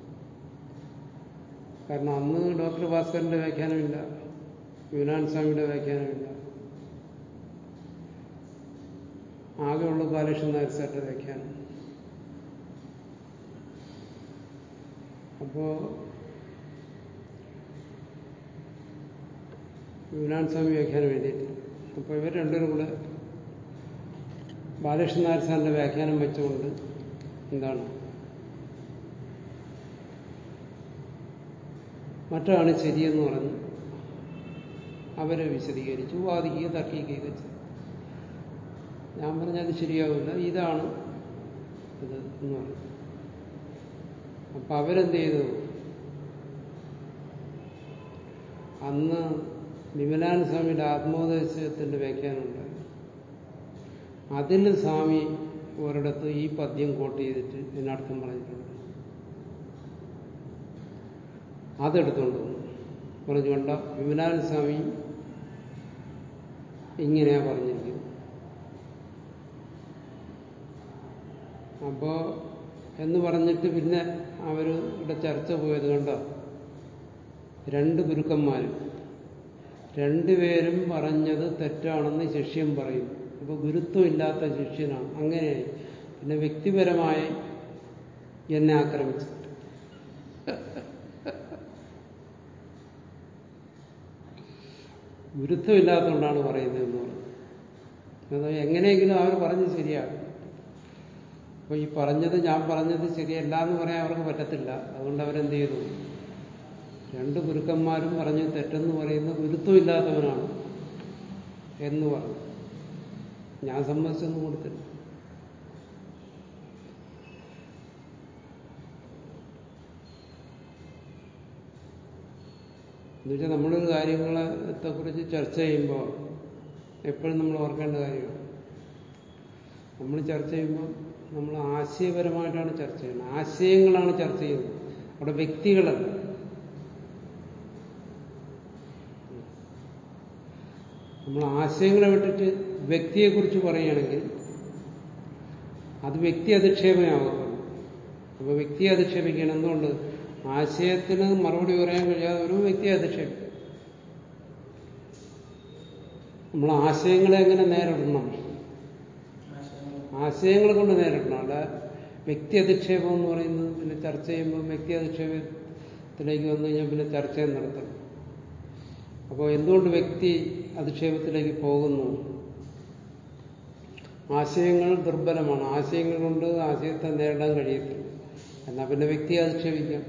കാരണം അന്ന് ഡോക്ടർ ഭാസ്കറിന്റെ വ്യാഖ്യാനമില്ല യുനാൻ സ്വാമിയുടെ വ്യാഖ്യാനമില്ല ആകെയുള്ള ബാലകൃഷ്ണൻ നായർ സാറിന്റെ വ്യാഖ്യാനം അപ്പോ യുനാൻ സ്വാമി വ്യാഖ്യാനം എഴുതിയിട്ടില്ല അപ്പൊ ഇവർ രണ്ടുപേരും കൂടെ ബാലകൃഷ്ണൻ നായർ സാറിന്റെ വ്യാഖ്യാനം വെച്ചുകൊണ്ട് എന്താണ് മറ്റാണ് ശരിയെന്ന് പറഞ്ഞ് അവരെ വിശദീകരിച്ചു വാദിക്കുകയും തർക്കിക്കുകയൊക്കെ ചെയ്തു ഞാൻ പറഞ്ഞത് ശരിയാവില്ല ഇതാണ് ഇത് എന്ന് പറഞ്ഞു അപ്പൊ അവരെന്ത് ചെയ്തു അന്ന് വിമലാനന്ദ സ്വാമിയുടെ ആത്മോപദേശത്തിന്റെ വ്യാഖ്യാനം ഉണ്ടായി അതിൽ സ്വാമി ഒരിടത്ത് ഈ പദ്യം കോട്ട് ചെയ്തിട്ട് എന്നർത്ഥം പറഞ്ഞിട്ടുണ്ട് അതെടുത്തോണ്ട് വന്നു പറഞ്ഞുകൊണ്ട വിമലാനന്ദ സ്വാമി ഇങ്ങനെയാ പറഞ്ഞിരിക്കുന്നത് അപ്പോ എന്ന് പറഞ്ഞിട്ട് പിന്നെ അവരുടെ ചർച്ച പോയത് കണ്ടോ രണ്ട് ഗുരുക്കന്മാരും രണ്ടുപേരും പറഞ്ഞത് തെറ്റാണെന്ന് ശിഷ്യം പറയും അപ്പൊ ഗുരുത്വം ഇല്ലാത്ത ശിഷ്യനാണ് അങ്ങനെയായി പിന്നെ വ്യക്തിപരമായി എന്നെ ആക്രമിച്ചു ഗുരുത്വം ഇല്ലാത്തതുകൊണ്ടാണ് പറയുന്നതെന്ന് പറഞ്ഞു അത് എങ്ങനെയെങ്കിലും അവർ പറഞ്ഞത് ശരിയാണ് അപ്പൊ ഈ പറഞ്ഞത് ഞാൻ പറഞ്ഞത് ശരിയല്ല എന്ന് പറയാൻ അവർക്ക് പറ്റത്തില്ല അതുകൊണ്ട് അവരെന്ത് ചെയ്തു രണ്ട് ഗുരുക്കന്മാരും പറഞ്ഞ് തെറ്റെന്ന് പറയുന്ന ഗുരുത്വമില്ലാത്തവനാണ് എന്ന് പറഞ്ഞു ഞാൻ സമ്മതിച്ചൊന്നും കൊടുത്തില്ല എന്നുവെച്ചാൽ നമ്മളൊരു കാര്യങ്ങളെ കുറിച്ച് ചർച്ച ചെയ്യുമ്പോൾ എപ്പോഴും നമ്മൾ ഓർക്കേണ്ട കാര്യമാണ് നമ്മൾ ചർച്ച ചെയ്യുമ്പോൾ നമ്മൾ ആശയപരമായിട്ടാണ് ചർച്ച ചെയ്യുന്നത് ആശയങ്ങളാണ് ചർച്ച ചെയ്യുന്നത് അവിടെ വ്യക്തികളല്ല നമ്മൾ ആശയങ്ങളെ വിട്ടിട്ട് വ്യക്തിയെക്കുറിച്ച് പറയുകയാണെങ്കിൽ അത് വ്യക്തി അധിക്ഷേപമാകത്തുള്ളൂ അപ്പോൾ വ്യക്തിയെ അധിക്ഷേപിക്കണം എന്തുകൊണ്ട് ആശയത്തിന് മറുപടി പറയാൻ കഴിയാതെ ഒരു വ്യക്തിയെ അധിക്ഷേപിക്കും നമ്മൾ ആശയങ്ങളെ എങ്ങനെ നേരിടണം ആശയങ്ങൾ കൊണ്ട് നേരിടണം അല്ല വ്യക്തി അധിക്ഷേപം എന്ന് പറയുന്നത് പിന്നെ ചർച്ച ചെയ്യുമ്പോൾ വ്യക്തി അധിക്ഷേപത്തിലേക്ക് വന്നു കഴിഞ്ഞാൽ പിന്നെ ചർച്ച നടത്തണം അപ്പോൾ എന്തുകൊണ്ട് വ്യക്തി അധിക്ഷേപത്തിലേക്ക് പോകുന്നു ആശയങ്ങൾ ദുർബലമാണ് ആശയങ്ങൾ കൊണ്ട് ആശയത്തെ നേരിടാൻ കഴിയത്തില്ല എന്നാൽ പിന്നെ വ്യക്തിയെ അധിക്ഷേപിക്കാം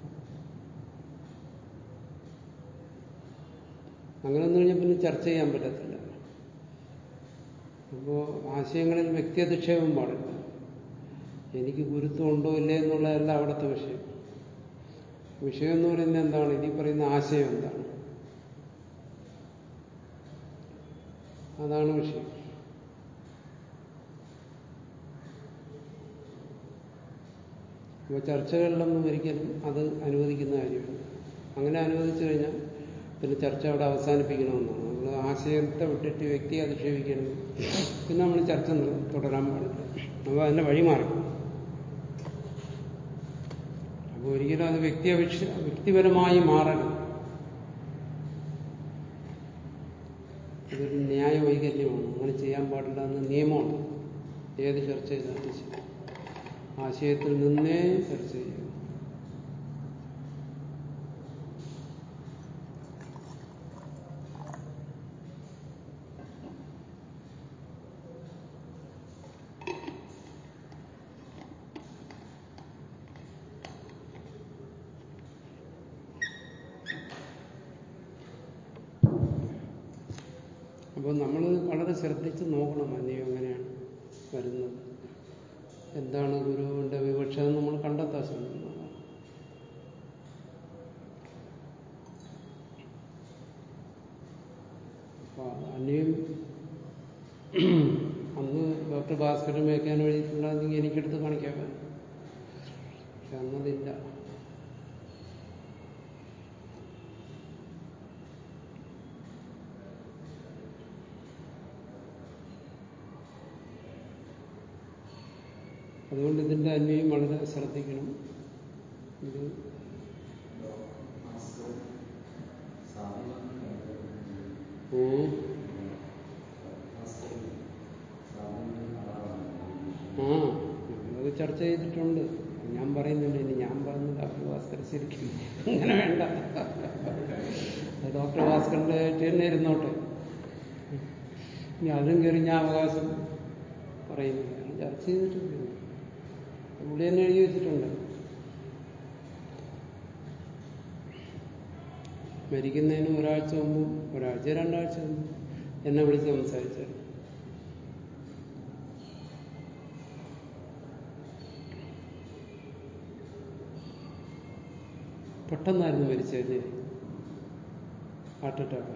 അങ്ങനെ വന്നു കഴിഞ്ഞാൽ പിന്നെ ചർച്ച ചെയ്യാൻ പറ്റത്തില്ല അപ്പോൾ ആശയങ്ങളിൽ വ്യക്തി അധിക്ഷേപം പാടില്ല എനിക്ക് ഗുരുത്വം ഉണ്ടോ ഇല്ലേ എന്നുള്ളതല്ല അവിടുത്തെ വിഷയം വിഷയം എന്ന് പറയുന്നത് എന്താണ് ഇനി പറയുന്ന ആശയം എന്താണ് അതാണ് വിഷയം അപ്പോൾ ചർച്ചകളിലൊന്നും ഒരിക്കലും അത് അനുവദിക്കുന്ന കാര്യമാണ് അങ്ങനെ അനുവദിച്ചു കഴിഞ്ഞാൽ പിന്നെ ചർച്ച അവിടെ അവസാനിപ്പിക്കണമെന്നാണ് നമ്മൾ ആശയത്തെ വിട്ടിട്ട് വ്യക്തിയെ അധിക്ഷേപിക്കണം പിന്നെ നമ്മൾ ചർച്ച തുടരാൻ പാടില്ല അപ്പോൾ അതിൻ്റെ വഴി മാറും അപ്പോൾ ഒരിക്കലും അത് വ്യക്തി അപേക്ഷ വ്യക്തിപരമായി മാറരുത് ഇതൊരു ന്യായ വൈകല്യമാണ് അങ്ങനെ ചെയ്യാൻ പാടില്ല എന്ന് നിയമമാണ് ഏത് ചർച്ച ചെയ്താലും ശരി ആശയത്തിൽ നിന്നേ ചർച്ച ചെയ്യും അപ്പോൾ നമ്മൾ വളരെ ശ്രദ്ധിച്ച് നോക്കണം അന്യം എങ്ങനെയാണ് വരുന്നത് എന്താണ് ഗുരുവിന്റെ വിവക്ഷ എന്ന് നമ്മൾ കണ്ടെത്താൻ ശ്രമിക്കണം അപ്പൊ അന്യം അന്ന് ഡോക്ടർ ഭാസ്കരൻ വയ്ക്കാൻ എഴുതിയിട്ടുണ്ടെങ്കിൽ എനിക്കെടുത്ത് കാണിക്കാൻ പറ്റും പക്ഷെ അന്നതില്ല അതുകൊണ്ട് ഇതിന്റെ അന്വയം വളരെ ശ്രദ്ധിക്കണം ഇത് ഉം. ആ അത് ചർച്ച ചെയ്തിട്ടുണ്ട് ഞാൻ പറയുന്നില്ല ഇനി ഞാൻ പറയുന്നത് ഡോക്ടർ ഭാസ്കർ ശരിക്കും അങ്ങനെ വേണ്ട അത് ഡോക്ടർ ഭാസ്കറിന്റെ ആയിട്ട് തന്നെ ഇരുന്നോട്ടെ ഇനി അതും കയറി ഞാൻ അവകാശം പറയുന്നില്ല ഞാൻ ചർച്ച ചെയ്തിട്ടുണ്ട് പുള്ളി തന്നെ എഴുതി വെച്ചിട്ടുണ്ട് മരിക്കുന്നതിന് ഒരാഴ്ച മുമ്പ് ഒരാഴ്ച രണ്ടാഴ്ച മുമ്പ് എന്നെ വിളിച്ച് സംസാരിച്ചത് പെട്ടെന്നായിരുന്നു മരിച്ചത് ഹാർട്ട് അറ്റാക്ക്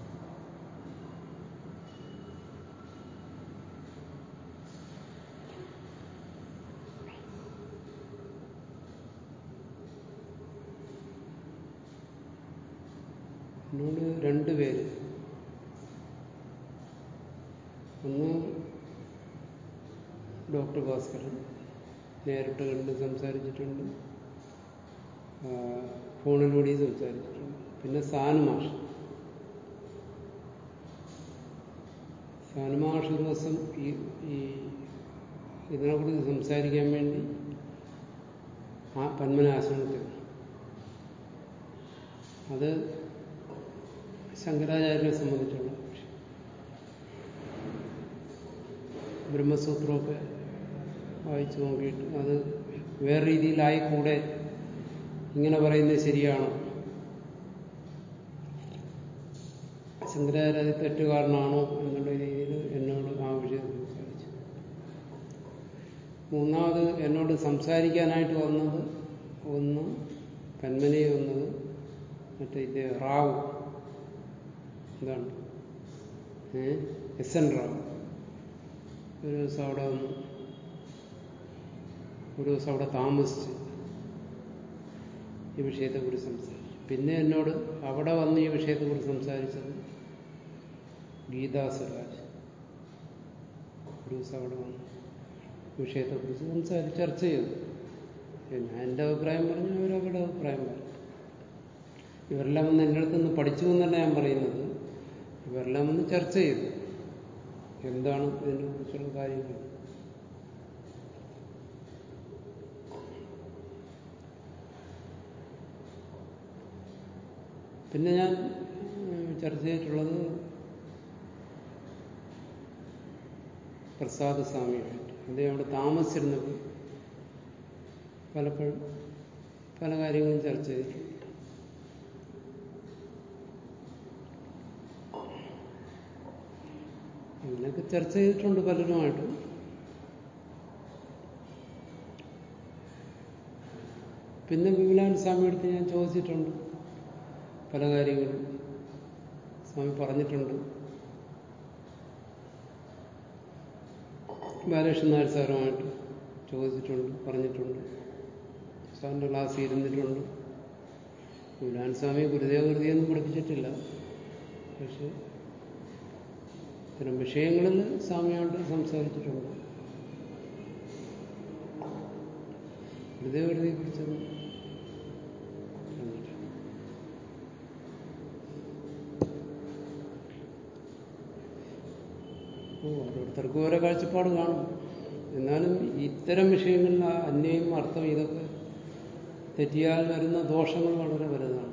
എന്നോട് രണ്ടുപേര് ഒന്ന് ഡോക്ടർ ഭാസ്കരൻ നേരിട്ട് കണ്ട് സംസാരിച്ചിട്ടുണ്ട് ആ, ഫോണിലൂടെയും സംസാരിച്ചിട്ടുണ്ട് പിന്നെ സാനുമാഷ് സാനുമാഷ് ഒരു ദിവസം ഈ ഈ ഇതിനെക്കുറിച്ച് സംസാരിക്കാൻ വേണ്ടി ആ പന്മനാശ്രമത്തിൽ അത് ശങ്കരാചാര്യനെ സംബന്ധിച്ചുള്ള വിഷയം. ബ്രഹ്മസൂത്രമൊക്കെ വായിച്ചു നോക്കിയിട്ട് അത് വേറെ രീതിയിലായിക്കൂടെ ഇങ്ങനെ പറയുന്നത് ശരിയാണോ ശങ്കരാചാര്യ തെറ്റുകാരനാണോ എന്നുള്ള രീതിയിൽ എന്നോട് ആ വിഷയം സംസാരിച്ചു മൂന്നാമത് എന്നോട് സംസാരിക്കാനായിട്ട് വന്നത് ഒന്ന് കന്മനെ വന്നത് മറ്റേ ഇത് റാവു എന്താണ് ഏ എസ് എൻ റാവു ഒരു ദിവസം അവിടെ വന്നു ഒരു ദിവസം അവിടെ താമസിച്ച് ഈ വിഷയത്തെക്കുറിച്ച് സംസാരിച്ചു പിന്നെ എന്നോട് അവിടെ വന്ന് ഈ വിഷയത്തെക്കുറിച്ച് സംസാരിച്ചത് ഗീതാ സ്വരാജ് ഒരു ദിവസം അവിടെ വന്നു വിഷയത്തെക്കുറിച്ച് സംസാരിച്ച് ചർച്ച ചെയ്തു ഞാൻ എൻ്റെ അഭിപ്രായം പറഞ്ഞു അവരവരുടെ അഭിപ്രായം പറഞ്ഞു ഇവരെല്ലാം വന്ന് എൻ്റെ അടുത്ത് നിന്ന് പഠിച്ചു എന്നല്ല ഞാൻ പറയുന്നത് ഇവരെല്ലാം വന്ന് ചർച്ച ചെയ്തു എന്താണ് ഇതിനെ കുറിച്ചുള്ള കാര്യങ്ങൾ പിന്നെ ഞാൻ ചർച്ച ചെയ്തിട്ടുള്ളത് പ്രസാദ് സ്വാമിയായിട്ട് അദ്ദേഹം അവിടെ താമസിച്ചിരുന്നപ്പോൾ പലപ്പോഴും പല കാര്യങ്ങളും ചർച്ച ചെയ്തിട്ടുണ്ട് അങ്ങനെയൊക്കെ ചർച്ച ചെയ്തിട്ടുണ്ട് പലരുമായിട്ട് പിന്നെ വിമലാനന്ദ സ്വാമിയെടുത്ത് ഞാൻ ചോദിച്ചിട്ടുണ്ട് പല കാര്യങ്ങളും സ്വാമി പറഞ്ഞിട്ടുണ്ട് ബാലകൃഷ്ണൻ നായർ സാറുമായിട്ട് ചോദിച്ചിട്ടുണ്ട് പറഞ്ഞിട്ടുണ്ട് സാറിൻ്റെ ക്ലാസ്സിൽ ഇരുന്നിട്ടുണ്ട് വിമലാനന്ദ സ്വാമി ഗുരുദേവകൃതിയൊന്നും പഠിപ്പിച്ചിട്ടില്ല പക്ഷെ ഇത്തരം വിഷയങ്ങളിൽ സ്വാമിയോട് സംസാരിച്ചിട്ടുണ്ട് ഗുരുദേവകൃതിയെ കുറിച്ചൊന്നും പറഞ്ഞിട്ടില്ല ഓ ഓരോരുത്തർക്കും ഓരോ കാഴ്ചപ്പാട് കാണും എന്നാലും ഇത്തരം വിഷയങ്ങളിൽ അന്വയം അർത്ഥം ഇതൊക്കെ തെറ്റിയാൽ വരുന്ന ദോഷങ്ങൾ വളരെ വലുതാണ്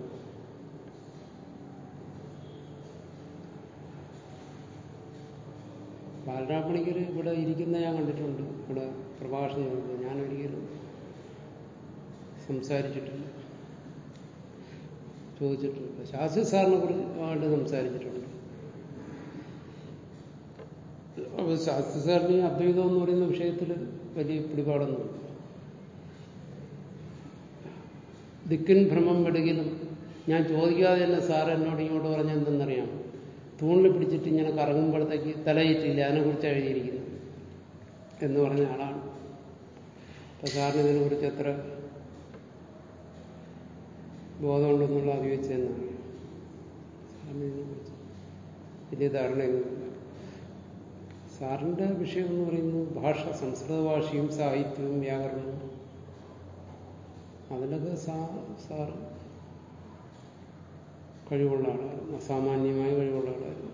ബാലരാമണിക്കർ ഇവിടെ ഇരിക്കുന്ന ഞാൻ കണ്ടിട്ടുണ്ട് ഇവിടെ പ്രഭാഷണം നടത്തുന്നത് ഞാനൊരിക്കലും സംസാരിച്ചിട്ടില്ല ചോദിച്ചിട്ടുണ്ട് ശാസ്ത്രി സാറിനെ കുറിച്ച് സംസാരിച്ചിട്ടുണ്ട് അപ്പോൾ ശാസ്ത്രി സാറിന് ഈ അദ്വൈതം എന്ന് പറയുന്ന വിഷയത്തിൽ വലിയ പിടിപാടൊന്നുമില്ല ദിക്കിൻ ഭ്രമം വെടുകിലും ഞാൻ ചോദിക്കാതെ തന്നെ സാർ എന്നോട് ഇങ്ങോട്ട് പറഞ്ഞ എന്തെന്നറിയാം തൂണിൽ പിടിച്ചിട്ട് ഇങ്ങനെ കറങ്ങുമ്പോഴത്തേക്ക് തലയിട്ടില്ല അതിനെക്കുറിച്ച് എഴുതിയിരിക്കുന്നു എന്ന് പറഞ്ഞ ആളാണ് അപ്പൊ സാറിന് ഇതിനെക്കുറിച്ച് എത്ര ബോധമുണ്ടെന്നുള്ള അറിയിച്ചെന്നാണ് സാറിന് ഇതിനെക്കുറിച്ച് വലിയ ധാരണയൊന്നുമില്ല സാറിന്റെ വിഷയം എന്ന് പറയുന്നത് ഭാഷ സംസ്കൃത ഭാഷയും സാഹിത്യവും വ്യാകരണവും അതിലൊക്കെ സാ സാറ് കഴിവുള്ള ആളായിരുന്നു അസാമാന്യമായ കഴിവുള്ള ആളായിരുന്നു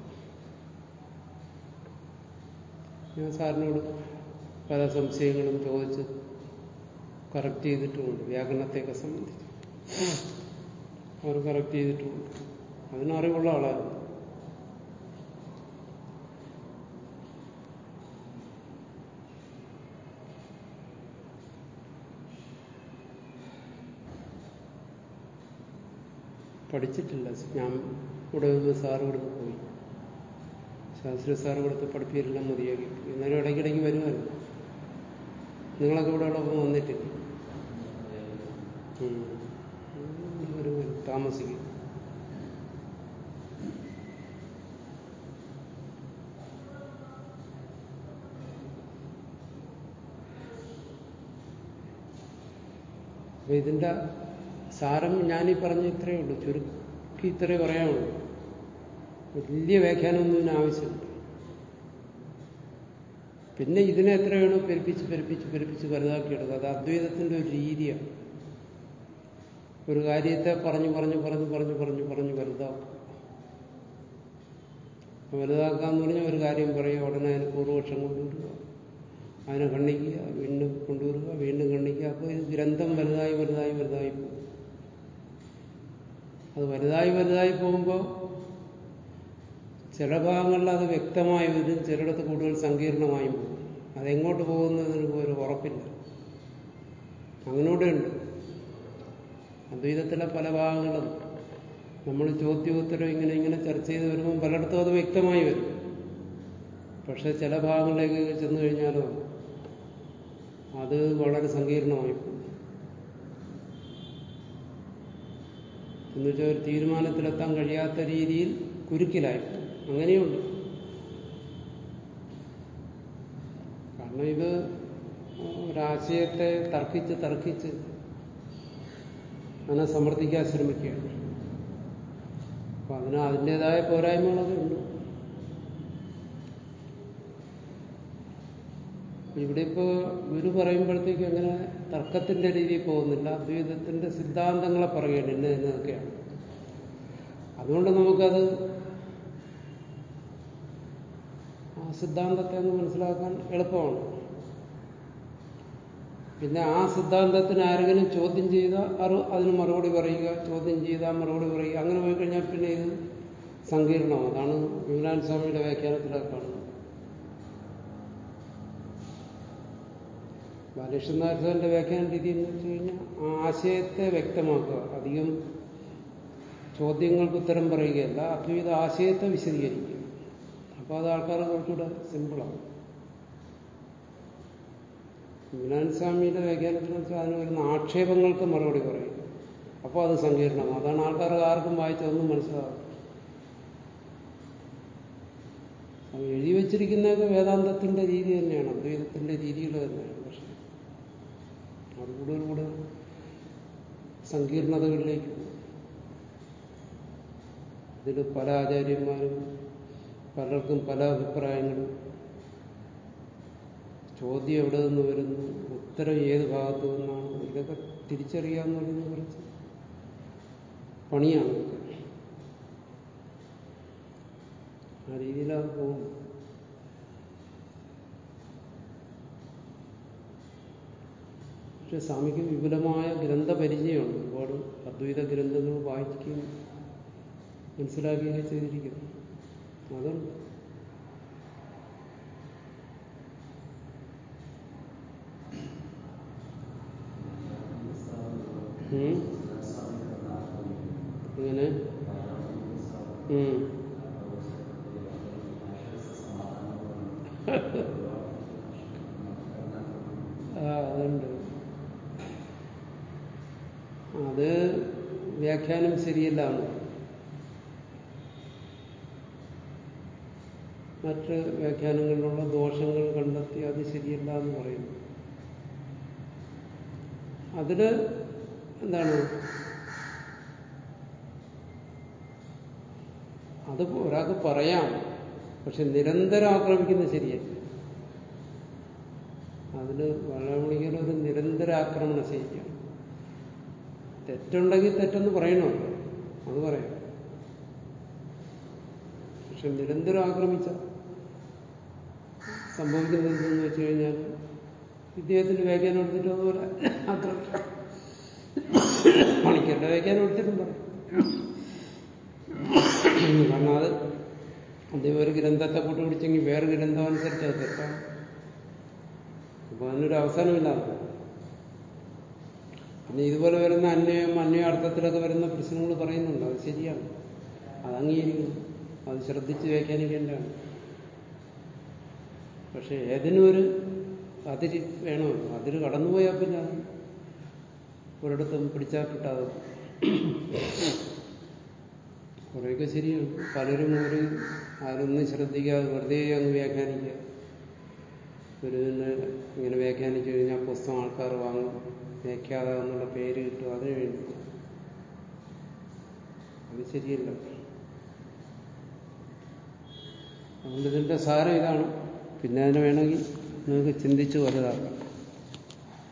ഞാൻ സാറിനോട് പല സംശയങ്ങളും ചോദിച്ച് കറക്റ്റ് ചെയ്തിട്ടുമുണ്ട് വ്യാകരണത്തെയൊക്കെ സംബന്ധിച്ച് അവർ കറക്റ്റ് ചെയ്തിട്ടുമുണ്ട് അതിനറിവുള്ള ആളായിരുന്നു പഠിച്ചിട്ടില്ല ഞാൻ ഇവിടെ നിന്ന് സാർ ഇവിടുന്ന് പോയി ശാസ്ത്രി സാർ ഇവിടുത്തെ പഠിപ്പിയെല്ലാം മതിയാക്കി എന്നാലും ഇടയ്ക്കിടയ്ക്ക് വരുമായിരുന്നു നിങ്ങളൊക്കെ ഇവിടെ ഉള്ളപ്പോൾ വന്നിട്ടില്ല വരുമായിരുന്നു താമസിക്കും അപ്പൊ ഇതിന്റെ സാരം ഞാനീ പറഞ്ഞ ഇത്രയേ ഉള്ളൂ ചുരുക്കി ഇത്രേ പറയാനുള്ളൂ വലിയ വ്യാഖ്യാനമൊന്നും ഇതിന് ആവശ്യമില്ല പിന്നെ ഇതിനെ എത്രയാണോ പെരുപ്പിച്ച് പെരുപ്പിച്ച് പെരുപ്പിച്ച് വലുതാക്കിയെടുക്കുക അത് അദ്വൈതത്തിന്റെ ഒരു രീതിയാണ് ഒരു കാര്യത്തെ പറഞ്ഞു പറഞ്ഞു പറഞ്ഞു പറഞ്ഞു പറഞ്ഞു പറഞ്ഞു വലുതാക്കുക വലുതാക്കുക എന്ന് പറഞ്ഞാൽ ഒരു കാര്യം പറയുക ഉടനെ അതിന് പൂർവപക്ഷം കൊണ്ടുവരിക അതിനെ ഖണ്ഡിക്കുക വീണ്ടും കൊണ്ടുവരിക വീണ്ടും ഖണ്ഡിക്കുക അപ്പോൾ ഇത് ഗ്രന്ഥം വലുതായി വലുതായി വലുതായി പോകും അത് വലുതായി വലുതായി പോകുമ്പോൾ ചില ഭാഗങ്ങളിൽ അത് വ്യക്തമായി വരും ചിലയിടത്ത് കൂടുതൽ സങ്കീർണമായും പോകും അതെങ്ങോട്ട് പോകുന്നതിന് ഒരു ഉറപ്പില്ല അങ്ങനൂടെയുണ്ട് അദ്വൈതത്തിലെ പല ഭാഗങ്ങളും നമ്മൾ ചോദ്യോത്തരം ഇങ്ങനെ ഇങ്ങനെ ചർച്ച ചെയ്ത് വരുമ്പോൾ പലയിടത്തും അത് വ്യക്തമായി വരും പക്ഷെ ചില ഭാഗങ്ങളിലേക്ക് ചെന്നു കഴിഞ്ഞാലോ അത് വളരെ സങ്കീർണമായി പോകും എന്നുവെച്ചാൽ ഒരു തീരുമാനത്തിലെത്താൻ കഴിയാത്ത രീതിയിൽ കുരുക്കിലായിപ്പോകും അങ്ങനെയുണ്ട് കാരണം ഇത് ഒരാശയത്തെ തർക്കിച്ച് തർക്കിച്ച് അതിനെ സമർത്ഥിക്കാൻ ശ്രമിക്കുകയാണ് അപ്പൊ അതിന് അതിൻ്റെതായ പോരായ്മകളൊക്കെ ഉണ്ട് ഇവിടെ ഇപ്പോ ഗുരു പറയുമ്പോഴത്തേക്ക് അങ്ങനെ തർക്കത്തിന്റെ രീതിയിൽ പോകുന്നില്ല അദ്വൈതത്തിന്റെ സിദ്ധാന്തങ്ങളെ പറയുകയാണ് ഇന്ന എന്നതൊക്കെയാണ് അതുകൊണ്ട് നമുക്കത് ആ സിദ്ധാന്തത്തെ ഒന്ന് മനസ്സിലാക്കാൻ എളുപ്പമാണ് പിന്നെ ആ സിദ്ധാന്തത്തിന് ആരെങ്കിലും ചോദ്യം ചെയ്താൽ അറു അതിന് മറുപടി പറയുക ചോദ്യം ചെയ്താൽ മറുപടി പറയുക അങ്ങനെ പോയി കഴിഞ്ഞാൽ പിന്നെ ഇത് സങ്കീർണമാണ് അതാണ് വിമലാൻ സ്വാമിയുടെ വ്യാഖ്യാനത്തിലൊക്കെ കാണുന്നത് ബാലകൃഷ്ണൻ നായർ വ്യാഖ്യാന രീതി എന്ന് വെച്ച് കഴിഞ്ഞാൽ ആ ആശയത്തെ വ്യക്തമാക്കുക അധികം ചോദ്യങ്ങൾക്ക് ഉത്തരം പറയുകയല്ല അദ്വൈത ആശയത്തെ വിശദീകരിക്കുക അപ്പോൾ അത് ആൾക്കാർ കുറച്ചുകൂടെ സിമ്പിളാണ് വിമലാൻ സ്വാമിയുടെ വ്യാഖ്യാനത്തിൽ വെച്ചാൽ അതിന് വരുന്ന ആക്ഷേപങ്ങൾക്ക് മറുപടി പറയും അപ്പോൾ അത് സങ്കീർണമാണ് അതാണ് ആൾക്കാർക്ക് ആർക്കും വായിച്ചതൊന്നും മനസ്സിലാവും എഴുതി വച്ചിരിക്കുന്നതൊക്കെ വേദാന്തത്തിന്റെ രീതി തന്നെയാണ് അദ്വൈതത്തിന്റെ രീതികൾ തന്നെയാണ് പക്ഷെ അത് കൂടുതൽ കൂടുതൽ സങ്കീർണതകളിലേക്ക് പോകും ഇതിൽ പല ആചാര്യന്മാരും പലർക്കും പല അഭിപ്രായങ്ങളും ചോദ്യം എവിടെ നിന്ന് വരുന്നു ഉത്തരം ഏത് ഭാഗത്തു നിന്നാണ് ഇതൊക്കെ തിരിച്ചറിയാന്ന് പറയുന്നത് കുറച്ച് പണിയാണ് ഇതൊക്കെ ആ രീതിയിലത് പോകും പക്ഷെ സ്വാമിക്ക് വിപുലമായ ഗ്രന്ഥപരിചയമുണ്ട് ഒരുപാട് അദ്വൈത ഗ്രന്ഥങ്ങൾ വായിക്കുകയും മനസ്സിലാക്കുകയൊക്കെ ചെയ്തിരിക്കുന്നു അതുണ്ട് ഇങ്ങനെ ആ അതുണ്ട് അത് വ്യാഖ്യാനം ശരിയല്ലാണ് മറ്റ് വ്യാഖ്യാനങ്ങളിലുള്ള ദോഷങ്ങൾ കണ്ടെത്തി അത് ശരിയല്ല എന്ന് പറയുന്നു അതില് എന്താണ് അത് ഒരാൾക്ക് പറയാം പക്ഷെ നിരന്തരം ആക്രമിക്കുന്നത് ശരിയല്ല അതിന് വളമണിക്കൽ ഒരു നിരന്തര ആക്രമണ ശൈലിയാണ് തെറ്റുണ്ടെങ്കിൽ തെറ്റെന്ന് പറയണമല്ലോ അത് പറയാം പക്ഷെ നിരന്തരം ആക്രമിച്ച സംഭവിക്കുന്നത് എന്തെന്ന് വെച്ച് കഴിഞ്ഞാൽ ഇദ്ദേഹത്തിന്റെ വ്യാഖ്യാനം എടുത്തിട്ട് അതുപോലെ ആക്രമിക്കാം മണിക്കരുടെ വ്യാഖ്യാനം എടുത്തിട്ടും പറയും കാരണം അത് അദ്ദേഹം ഒരു ഗ്രന്ഥത്തെ കൂട്ടുപിടിച്ചെങ്കിൽ വേറെ ഗ്രന്ഥം അനുസരിച്ച് അത് തെറ്റാണ് അപ്പൊ അതിനൊരു അവസാനമില്ലാതെ പിന്നെ ഇതുപോലെ വരുന്ന അന്വയം അന്വയാർത്ഥത്തിലൊക്കെ വരുന്ന പ്രശ്നങ്ങൾ പറയുന്നുണ്ട് അത് ശരിയാണ് അത് അംഗീകരിക്കുന്നു അത് ശ്രദ്ധിച്ച് വ്യാഖ്യാനിക്കേണ്ടതാണ് പക്ഷെ ഏതിനൊരു അതിര് വേണമല്ലോ അതിര് കടന്നുപോയാൽ പിന്നെ ഒരിടത്തും പിടിച്ചാൽ കിട്ടാതെ കുറേയൊക്കെ ശരിയാണ് പലരും ഒരു ആരൊന്നും ശ്രദ്ധിക്കാതെ വെറുതെ അങ്ങ് വ്യാഖ്യാനിക്കുക ഒരു തന്നെ ഇങ്ങനെ വ്യാഖ്യാനിച്ചു കഴിഞ്ഞാൽ പുസ്തകം ആൾക്കാർ വാങ്ങും വ്യാഖ്യാത എന്നുള്ള പേര് കിട്ടും അതിനു വേണ്ടി അത് ശരിയല്ല അതുകൊണ്ട് ഇതിന്റെ സാരം ഇതാണ് പിന്നെ അതിനെ വേണമെങ്കിൽ നിങ്ങൾക്ക് ചിന്തിച്ച് വലുതാക്കാം